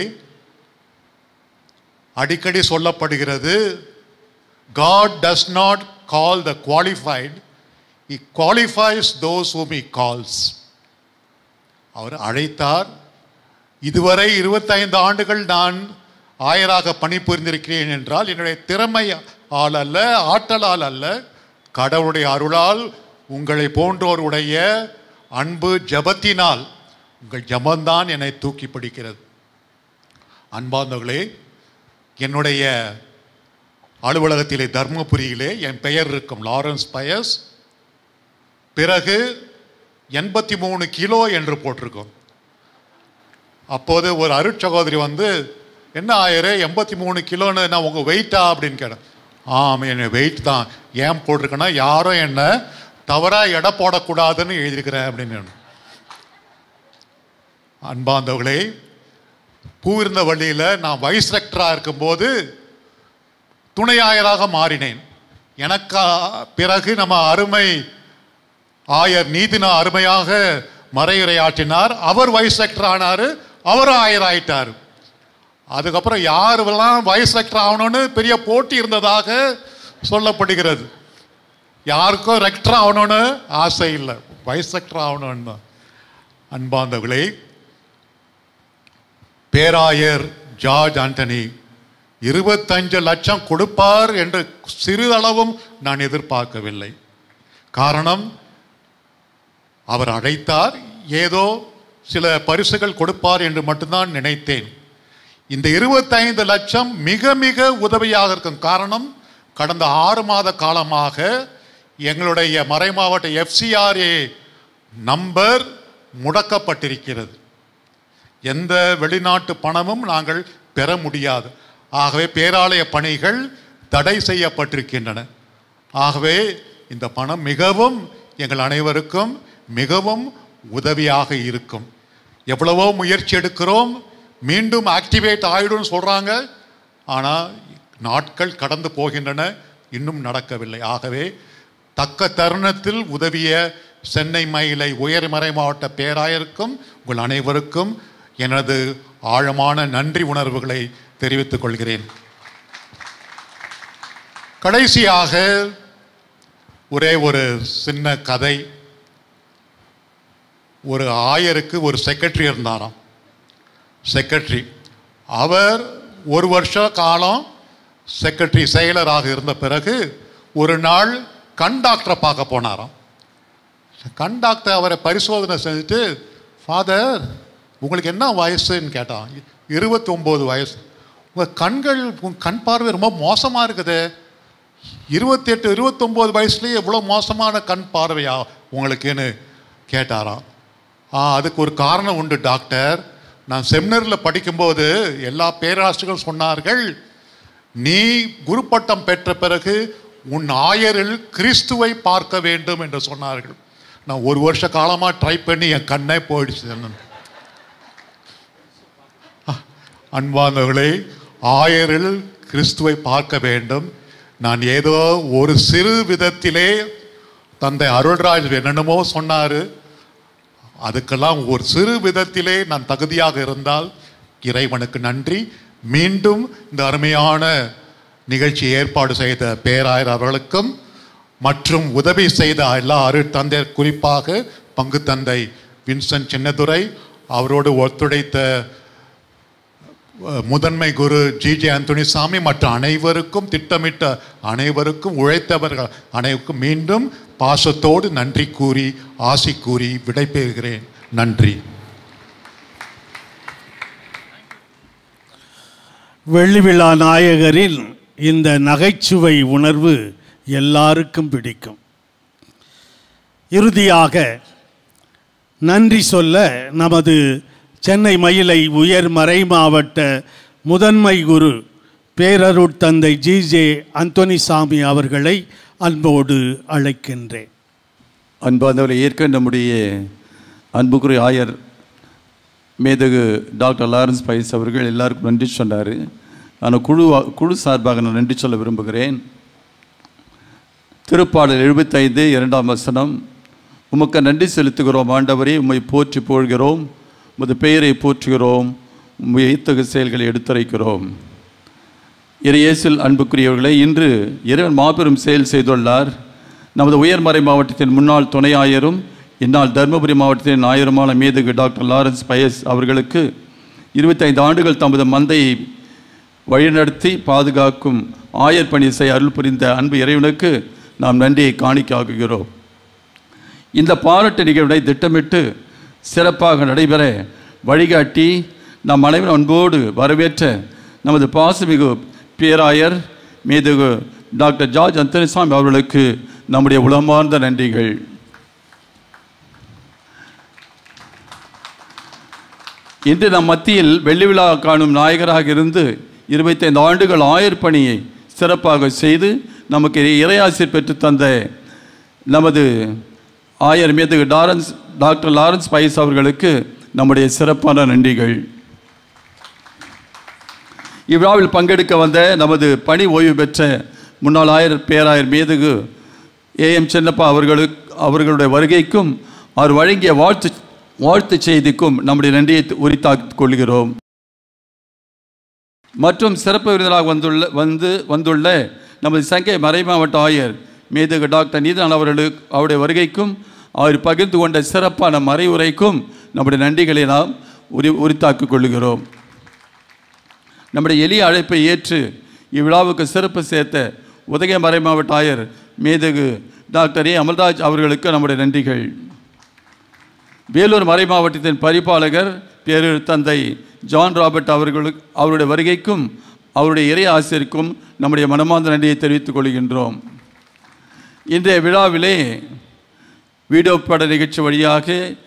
அடிக்கடி சொல்லப்படுகிறது God does not call the qualified uh qualifies those whom he calls அவர் அழைத்தார் இதுவரை இருபத்தைந்து ஆண்டுகள் நான் ஆயராக பணிபுரிந்திருக்கிறேன் என்றால் என்னுடைய திறமை ஆள் அல்ல ஆற்றலால் அல்ல கடவுளுடைய அருளால் உங்களை போன்றோருடைய அன்பு ஜபத்தினால் உங்கள் ஜபம்தான் என்னை தூக்கி பிடிக்கிறது அன்பார்ந்தவர்களே என்னுடைய அலுவலகத்திலே தர்மபுரியிலே என் பெயர் இருக்கும் லாரன்ஸ் பயஸ் பிறகு எண்பத்தி மூணு கிலோ என்று போட்டிருக்கோம் அப்போது ஒரு அருட்சகோதரி வந்து என்ன ஆயிரு எண்பத்தி மூணு கிலோன்னு நான் உங்கள் வெயிட்டா அப்படின்னு கேட்டேன் ஆமாம் என் வெயிட் தான் ஏன் போட்டிருக்கேன்னா யாரும் என்ன தவறாக எடை போடக்கூடாதுன்னு எழுதியிருக்கிறேன் அப்படின்னு அன்பாந்தவர்களே பூவிருந்த வழியில் நான் வைஸ் ரெக்டராக இருக்கும்போது துணை ஆயராக மாறினேன் எனக்கு பிறகு நம்ம அருமை ஆயர் நீதினா அருமையாக மறையுரையாற்றினார் அவர் வைஸ் செக்டர் ஆனார் அவரும் ஆயர் ஆயிட்டார் அதுக்கப்புறம் யாரெல்லாம் வைஸ் செக்டர் ஆகணும்னு பெரிய போட்டி இருந்ததாக சொல்லப்படுகிறது யாருக்கும் ரெக்டர் ஆகணும்னு ஆசை இல்லை வைஸ் செக்டர் ஆகணும்னு தான் அன்பாந்தவர்களே பேராயர் ஜார்ஜ் ஆண்டனி இருபத்தஞ்சு லட்சம் கொடுப்பார் என்று சிறிதளவும் நான் எதிர்பார்க்கவில்லை காரணம் அவர் அழைத்தார் ஏதோ சில பரிசுகள் கொடுப்பார் என்று மட்டும்தான் நினைத்தேன் இந்த இருபத்தைந்து லட்சம் மிக மிக உதவியாக இருக்கும் காரணம் கடந்த ஆறு மாத காலமாக எங்களுடைய மறைமாவட்ட எஃப்சிஆர்ஏ நம்பர் முடக்கப்பட்டிருக்கிறது எந்த வெளிநாட்டு பணமும் நாங்கள் பெற முடியாது ஆகவே பேராலய பணிகள் தடை செய்யப்பட்டிருக்கின்றன ஆகவே இந்த பணம் மிகவும் எங்கள் அனைவருக்கும் மிகவும் உதவியாக இருக்கும் எவ்வளவோ முயற்சி எடுக்கிறோம் மீண்டும் ஆக்டிவேட் ஆயிடும்னு சொல்கிறாங்க ஆனால் நாட்கள் கடந்து போகின்றன இன்னும் நடக்கவில்லை ஆகவே தக்க தருணத்தில் உதவிய சென்னை மயிலை உயர்மறை மாவட்ட பேராயருக்கும் உங்கள் அனைவருக்கும் எனது ஆழமான நன்றி உணர்வுகளை தெரிவித்துக் கொள்கிறேன் கடைசியாக ஒரே ஒரு சின்ன கதை ஒரு ஆயருக்கு ஒரு செக்ரட்டரி இருந்தாராம் செக்ரட்டரி அவர் ஒரு வருஷ காலம் செக்ரட்டரி செயலராக இருந்த பிறகு ஒரு நாள் கண் டாக்டரை பார்க்க போனாராம் கண் டாக்டர் அவரை பரிசோதனை செஞ்சுட்டு ஃபாதர் உங்களுக்கு என்ன வயசுன்னு கேட்டான் இருபத்தி ஒம்பது வயசு உங்கள் கண்கள் உங்கள் கண் பார்வை ரொம்ப மோசமாக இருக்குது இருபத்தெட்டு இருபத்தொம்போது வயசுலேயே எவ்வளோ மோசமான கண் பார்வையா உங்களுக்குன்னு கேட்டாராம் ஆ அதுக்கு ஒரு காரணம் உண்டு டாக்டர் நான் செமினரில் படிக்கும்போது எல்லா பேராசிரியர்கள் சொன்னார்கள் நீ குருப்பட்டம் பெற்ற பிறகு உன் ஆயரில் கிறிஸ்துவை பார்க்க வேண்டும் என்று சொன்னார்கள் நான் ஒரு வருஷ காலமாக ட்ரை பண்ணி என் கண்ணே போயிடுச்சு அன்பானவர்களே ஆயரில் கிறிஸ்துவை பார்க்க வேண்டும் நான் ஏதோ ஒரு சிறு விதத்திலே தந்தை அருள்ராஜ் என்னென்னமோ சொன்னார் அதுக்கெல்லாம் ஒரு சிறு விதத்திலே நான் தகுதியாக இருந்தால் இறைவனுக்கு நன்றி மீண்டும் இந்த அருமையான நிகழ்ச்சி ஏற்பாடு செய்த பேராயர் அவர்களுக்கும் மற்றும் உதவி செய்த எல்லா அருட்தந்தை குறிப்பாக பங்கு தந்தை வின்சென்ட் சின்னதுரை அவரோடு ஒத்துழைத்த அஹ், முதன்மை குரு ஜி ஜே அந்தோணிசாமி மற்ற அனைவருக்கும் திட்டமிட்ட அனைவருக்கும் உழைத்தவர்கள் அனைவருக்கும் மீண்டும் பாசத்தோடு நன்றி கூறி ஆசி கூறி விடைபெறுகிறேன் நன்றி வெள்ளி விழா நாயகரின் இந்த நகைச்சுவை உணர்வு எல்லாருக்கும் பிடிக்கும் இறுதியாக நன்றி சொல்ல நமது சென்னை மயிலை உயர் மறை மாவட்ட முதன்மை குரு பேரருட்தந்தை ஜி ஜே அந்தோனிசாமி அவர்களை அன்போடு அழைக்கின்றேன் அன்பார்ந்தவரை ஏற்க நம்முடைய அன்புக்குரிய ஆயர் மேதகு டாக்டர் லாரன்ஸ் பைஸ் அவர்கள் எல்லாருக்கும் நன்றி சொன்னார் ஆனால் குழு குழு சார்பாக நான் நன்றி சொல்ல விரும்புகிறேன் திருப்பாடல் எழுபத்தைந்து இரண்டாம் வசனம் உமக்கு நன்றி செலுத்துகிறோம் ஆண்டவரே உம்மை போற்றி போழ்கிறோம் உமது பெயரை போற்றுகிறோம் உம்மை இத்தகு செயல்களை எடுத்துரைக்கிறோம் இறையேசில் அன்புக்குரியவர்களை இன்று இறைவன் மாபெரும் செயல் செய்துள்ளார் நமது உயர்மறை மாவட்டத்தின் முன்னாள் துணை ஆயரும் இந்நாள் தருமபுரி மாவட்டத்தின் ஆயருமான மேதகு டாக்டர் லாரன்ஸ் பயஸ் அவர்களுக்கு இருபத்தைந்து ஆண்டுகள் தமது மந்தையை வழிநடத்தி பாதுகாக்கும் ஆயர் பணி செய்ய அருள் புரிந்த அன்பு இறைவனுக்கு நாம் நன்றியை காணிக்காக்குகிறோம் இந்த பாராட்டு நிகழ்வை திட்டமிட்டு சிறப்பாக நடைபெற வழிகாட்டி நம் அனைவரும் அன்போடு வரவேற்ற நமது பாசமிகு பேராயர் மேதகு டாக்டர் ஜார்ஜ் அந்தனிசாமி அவர்களுக்கு நம்முடைய உளமார்ந்த நன்றிகள் இன்று நம் மத்தியில் வெள்ளி விழா காணும் நாயகராக இருந்து இருபத்தைந்து ஆண்டுகள் ஆயர் பணியை சிறப்பாக செய்து நமக்கு இறையாசிர் பெற்று தந்த நமது ஆயர் மீது டாரன்ஸ் டாக்டர் லாரன்ஸ் பைஸ் அவர்களுக்கு நம்முடைய சிறப்பான நன்றிகள் இவ்விழாவில் பங்கெடுக்க வந்த நமது பணி ஓய்வு பெற்ற முன்னாள் ஆயர் பேராயர் மேதகு ஏஎம் சின்னப்பா அவர்களுக்கு அவர்களுடைய வருகைக்கும் அவர் வழங்கிய வாழ்த்து வாழ்த்து செய்திக்கும் நம்முடைய நன்றியை உரித்தாக்கிக் கொள்கிறோம் மற்றும் சிறப்பு விருந்தினராக வந்துள்ள வந்து வந்துள்ள நமது சங்கை மறைமாவட்ட ஆயர் மேதகு டாக்டர் நீதன் அவர்களுக்கு அவருடைய வருகைக்கும் அவர் பகிர்ந்து கொண்ட சிறப்பான மறைவுரைக்கும் நம்முடைய நன்றிகளை நாம் உரி உரித்தாக்கிக் கொள்கிறோம் நம்முடைய எளிய அழைப்பை ஏற்று இவ்விழாவுக்கு சிறப்பு சேர்த்த உதகை மறை மாவட்ட ஆயர் மேதகு டாக்டர் ஏ அமல்ராஜ் அவர்களுக்கு நம்முடைய நன்றிகள் வேலூர் மறை மாவட்டத்தின் பரிபாலகர் பேரு தந்தை ஜான் ராபர்ட் அவர்களுக்கு அவருடைய வருகைக்கும் அவருடைய இறை ஆசிரியருக்கும் நம்முடைய மனமார்ந்த நன்றியை தெரிவித்துக் கொள்கின்றோம் இன்றைய விழாவிலே வீடியோ பட நிகழ்ச்சி வழியாக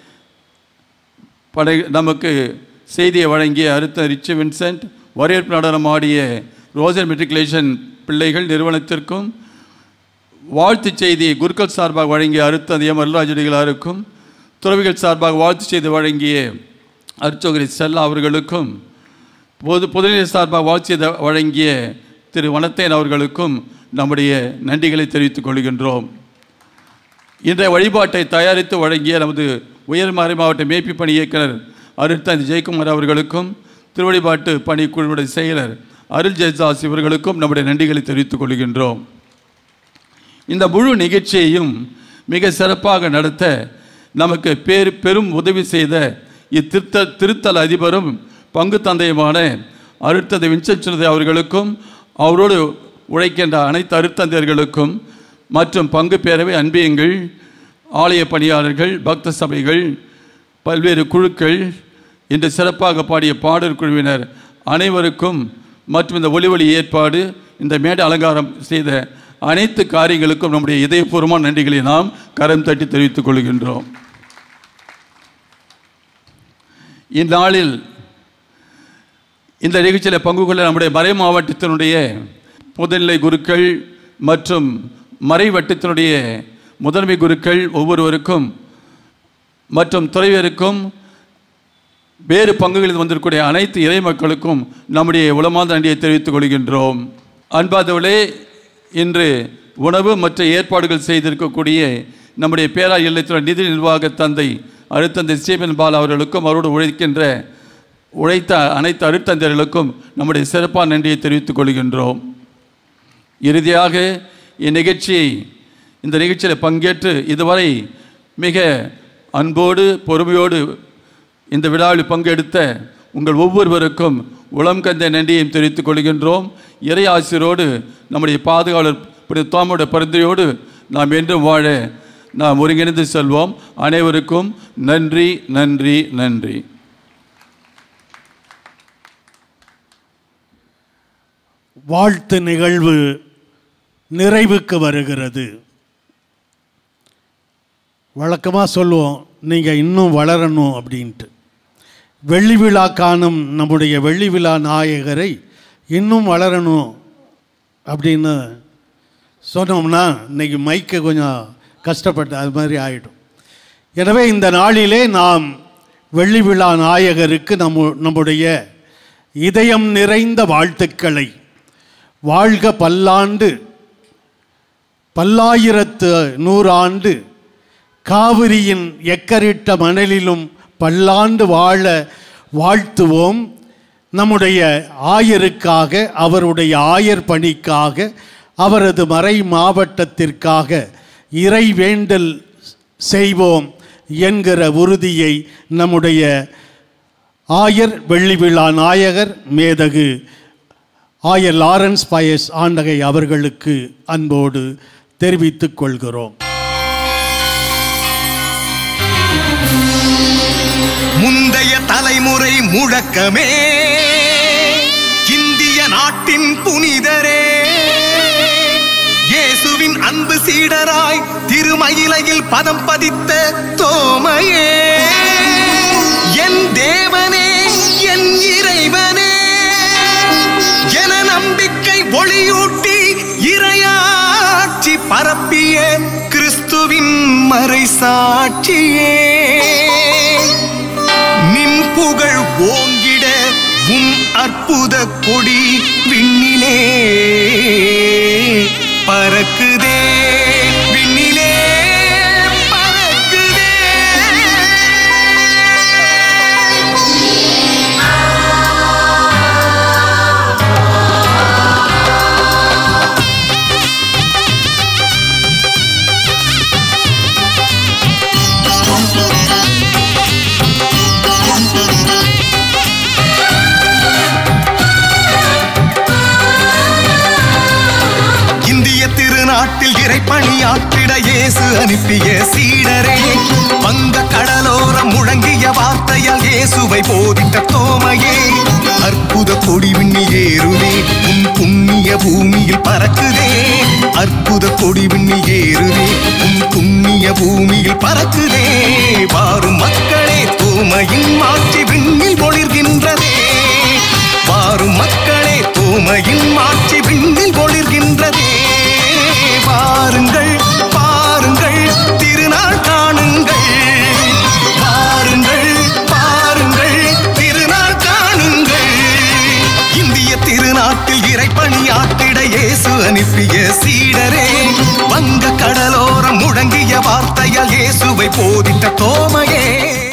படை நமக்கு செய்தியை வழங்கிய அருத்த ரிச்சி வின்சென்ட் வரவேற்பு நடனம் ஆடிய ரோசன் மெட்ரிகுலேஷன் பிள்ளைகள் நிறுவனத்திற்கும் வாழ்த்து செய்தி குருக்கள் சார்பாக வழங்கிய அருத்த எம் அருளாஜடிகளாருக்கும் துறவிகள் சார்பாக வாழ்த்து செய்தி வழங்கிய அருச்சோகரி செல்லா அவர்களுக்கும் பொது பொதுநிலை சார்பாக வாழ்த்து செய்தி வழங்கிய திரு வனத்தேன் அவர்களுக்கும் நம்முடைய நன்றிகளை தெரிவித்துக் கொள்கின்றோம் இன்றைய வழிபாட்டை தயாரித்து வழங்கிய நமது உயர்மறை மாவட்ட மேய்ப்பு பணி இயக்குனர் அருட்தந்தி ஜெயக்குமார் அவர்களுக்கும் திருவழிபாட்டு பணிக்குழுவுடைய செயலர் அருள் ஜெயதாஸ் இவர்களுக்கும் நம்முடைய நன்றிகளை தெரிவித்துக் கொள்கின்றோம் இந்த முழு நிகழ்ச்சியையும் மிக சிறப்பாக நடத்த நமக்கு பேர் பெரும் உதவி செய்த இத்திருத்த திருத்தல அதிபரும் பங்கு தந்தையுமான அருட்தந்தை வின்சென்ட் அவர்களுக்கும் அவரோடு உழைக்கின்ற அனைத்து அருட்தந்தையர்களுக்கும் மற்றும் பங்கு பேரவை அன்பியங்கள் ஆலய பணியாளர்கள் பக்த சபைகள் பல்வேறு குழுக்கள் இன்று சிறப்பாக பாடிய பாடல் குழுவினர் அனைவருக்கும் மற்றும் இந்த ஒளிவொலி ஏற்பாடு இந்த மேடை அலங்காரம் செய்த அனைத்து காரியங்களுக்கும் நம்முடைய இதயபூர்வமான நன்றிகளை நாம் கரம் தட்டி தெரிவித்துக் கொள்கின்றோம் இந்நாளில் இந்த நிகழ்ச்சியில் பங்கு கொள்ள நம்முடைய மறை மாவட்டத்தினுடைய பொதுநிலை குருக்கள் மற்றும் மறை வட்டத்தினுடைய முதன்மை குருக்கள் ஒவ்வொருவருக்கும் மற்றும் துறைவருக்கும் வேறு பங்குகளில் வந்திருக்கக்கூடிய அனைத்து இறை மக்களுக்கும் நம்முடைய உளமார்ந்த நன்றியை தெரிவித்துக் கொள்கின்றோம் அன்பாதவளே இன்று உணவு மற்ற ஏற்பாடுகள் செய்திருக்கக்கூடிய நம்முடைய பேரா இல்லத்துறை நிதி நிர்வாக தந்தை அருத்தந்தை ஸ்டீபன் பால் அவர்களுக்கும் அவரோடு உழைக்கின்ற உழைத்த அனைத்து அருத்தந்தையர்களுக்கும் நம்முடைய சிறப்பான நன்றியை தெரிவித்துக் கொள்கின்றோம் இறுதியாக இந்நிகழ்ச்சியை இந்த நிகழ்ச்சியில் பங்கேற்று இதுவரை மிக அன்போடு பொறுமையோடு இந்த விழாவில் பங்கெடுத்த உங்கள் ஒவ்வொருவருக்கும் உளம் கந்த நன்றியையும் தெரிவித்துக் கொள்கின்றோம் இறை ஆசிரியரோடு நம்முடைய பாதுகாவலர் புனித தோமோட பரிந்துரையோடு நாம் என்றும் வாழ நாம் ஒருங்கிணைந்து செல்வோம் அனைவருக்கும் நன்றி நன்றி நன்றி வாழ்த்து நிகழ்வு நிறைவுக்கு வருகிறது வழக்கமாக சொல்லுவோம் நீங்கள் இன்னும் வளரணும் அப்படின்ட்டு வெள்ளி விழா காணும் நம்முடைய வெள்ளி விழா நாயகரை இன்னும் வளரணும் அப்படின்னு சொன்னோம்னா இன்னைக்கு மைக்கை கொஞ்சம் கஷ்டப்பட்டு அது மாதிரி ஆகிடும் எனவே இந்த நாளிலே நாம் வெள்ளி விழா நாயகருக்கு நம்ம நம்முடைய இதயம் நிறைந்த வாழ்த்துக்களை வாழ்க பல்லாண்டு பல்லாயிரத்து நூறாண்டு காவிரியின் எக்கரிட்ட மணலிலும் பல்லாண்டு வாழ வாழ்த்துவோம் நம்முடைய ஆயருக்காக அவருடைய ஆயர் பணிக்காக அவரது மறை மாவட்டத்திற்காக இறை வேண்டல் செய்வோம் என்கிற உறுதியை நம்முடைய ஆயர் வெள்ளி விழா நாயகர் மேதகு ஆயர் லாரன்ஸ் பயஸ் ஆண்டகை அவர்களுக்கு அன்போடு தெரிவித்துக் கொள்கிறோம் முந்தைய தலைமுறை முழக்கமே இந்திய நாட்டின் புனிதரே இயேசுவின் அன்பு சீடராய் திருமயிலையில் பதம் பதித்த தோமையே என் தேவனே என் இறைவனே என நம்பிக்கை ஒளியூட்டி இறையாட்சி பரப்பிய கிறிஸ்துவின் மறை சாட்சியே நின் புகழ் ஓங்கிட உம் அற்புத கொடி விண்ணிலே பறக்குதே விண்ணிலே பறக்குதே இந்திய திருநாட்டில் இறைப்பணியாற்றிட இயேசு அனுப்பிய சீடரே வங்க கடலோரம் முழங்கிய வார்த்தையால் இயேசுவை போதித்த தோமையே அற்புத கொடி விண்ணில் ஏறுதே உன் புண்ணிய பூமியில் பறக்குதே அற்புத கொடி விண்ணில் ஏறுதே உன் புண்ணிய பூமியில் பறக்குதே வாரும் மக்களே தூமையின் மாற்றி விண்ணில் ஒளிர்கின்றதே வாரும் மக்களே தூமையின் மாற்றி விண்ணில் ஒளிர்கின்றதே வாருங்கள் பாருங்கள் திருநாள் காணுங்கள் வாருங்கள் பாருங்கள் திருநாள் காணுங்கள் இந்திய திருநாட்டில் இறைப்பணியாற்றிட இயேசு அனுப்பிய சீடரே வங்க கடலோரம் முழங்கிய வார்த்தையால் இயேசுவை போதித்த தோமையே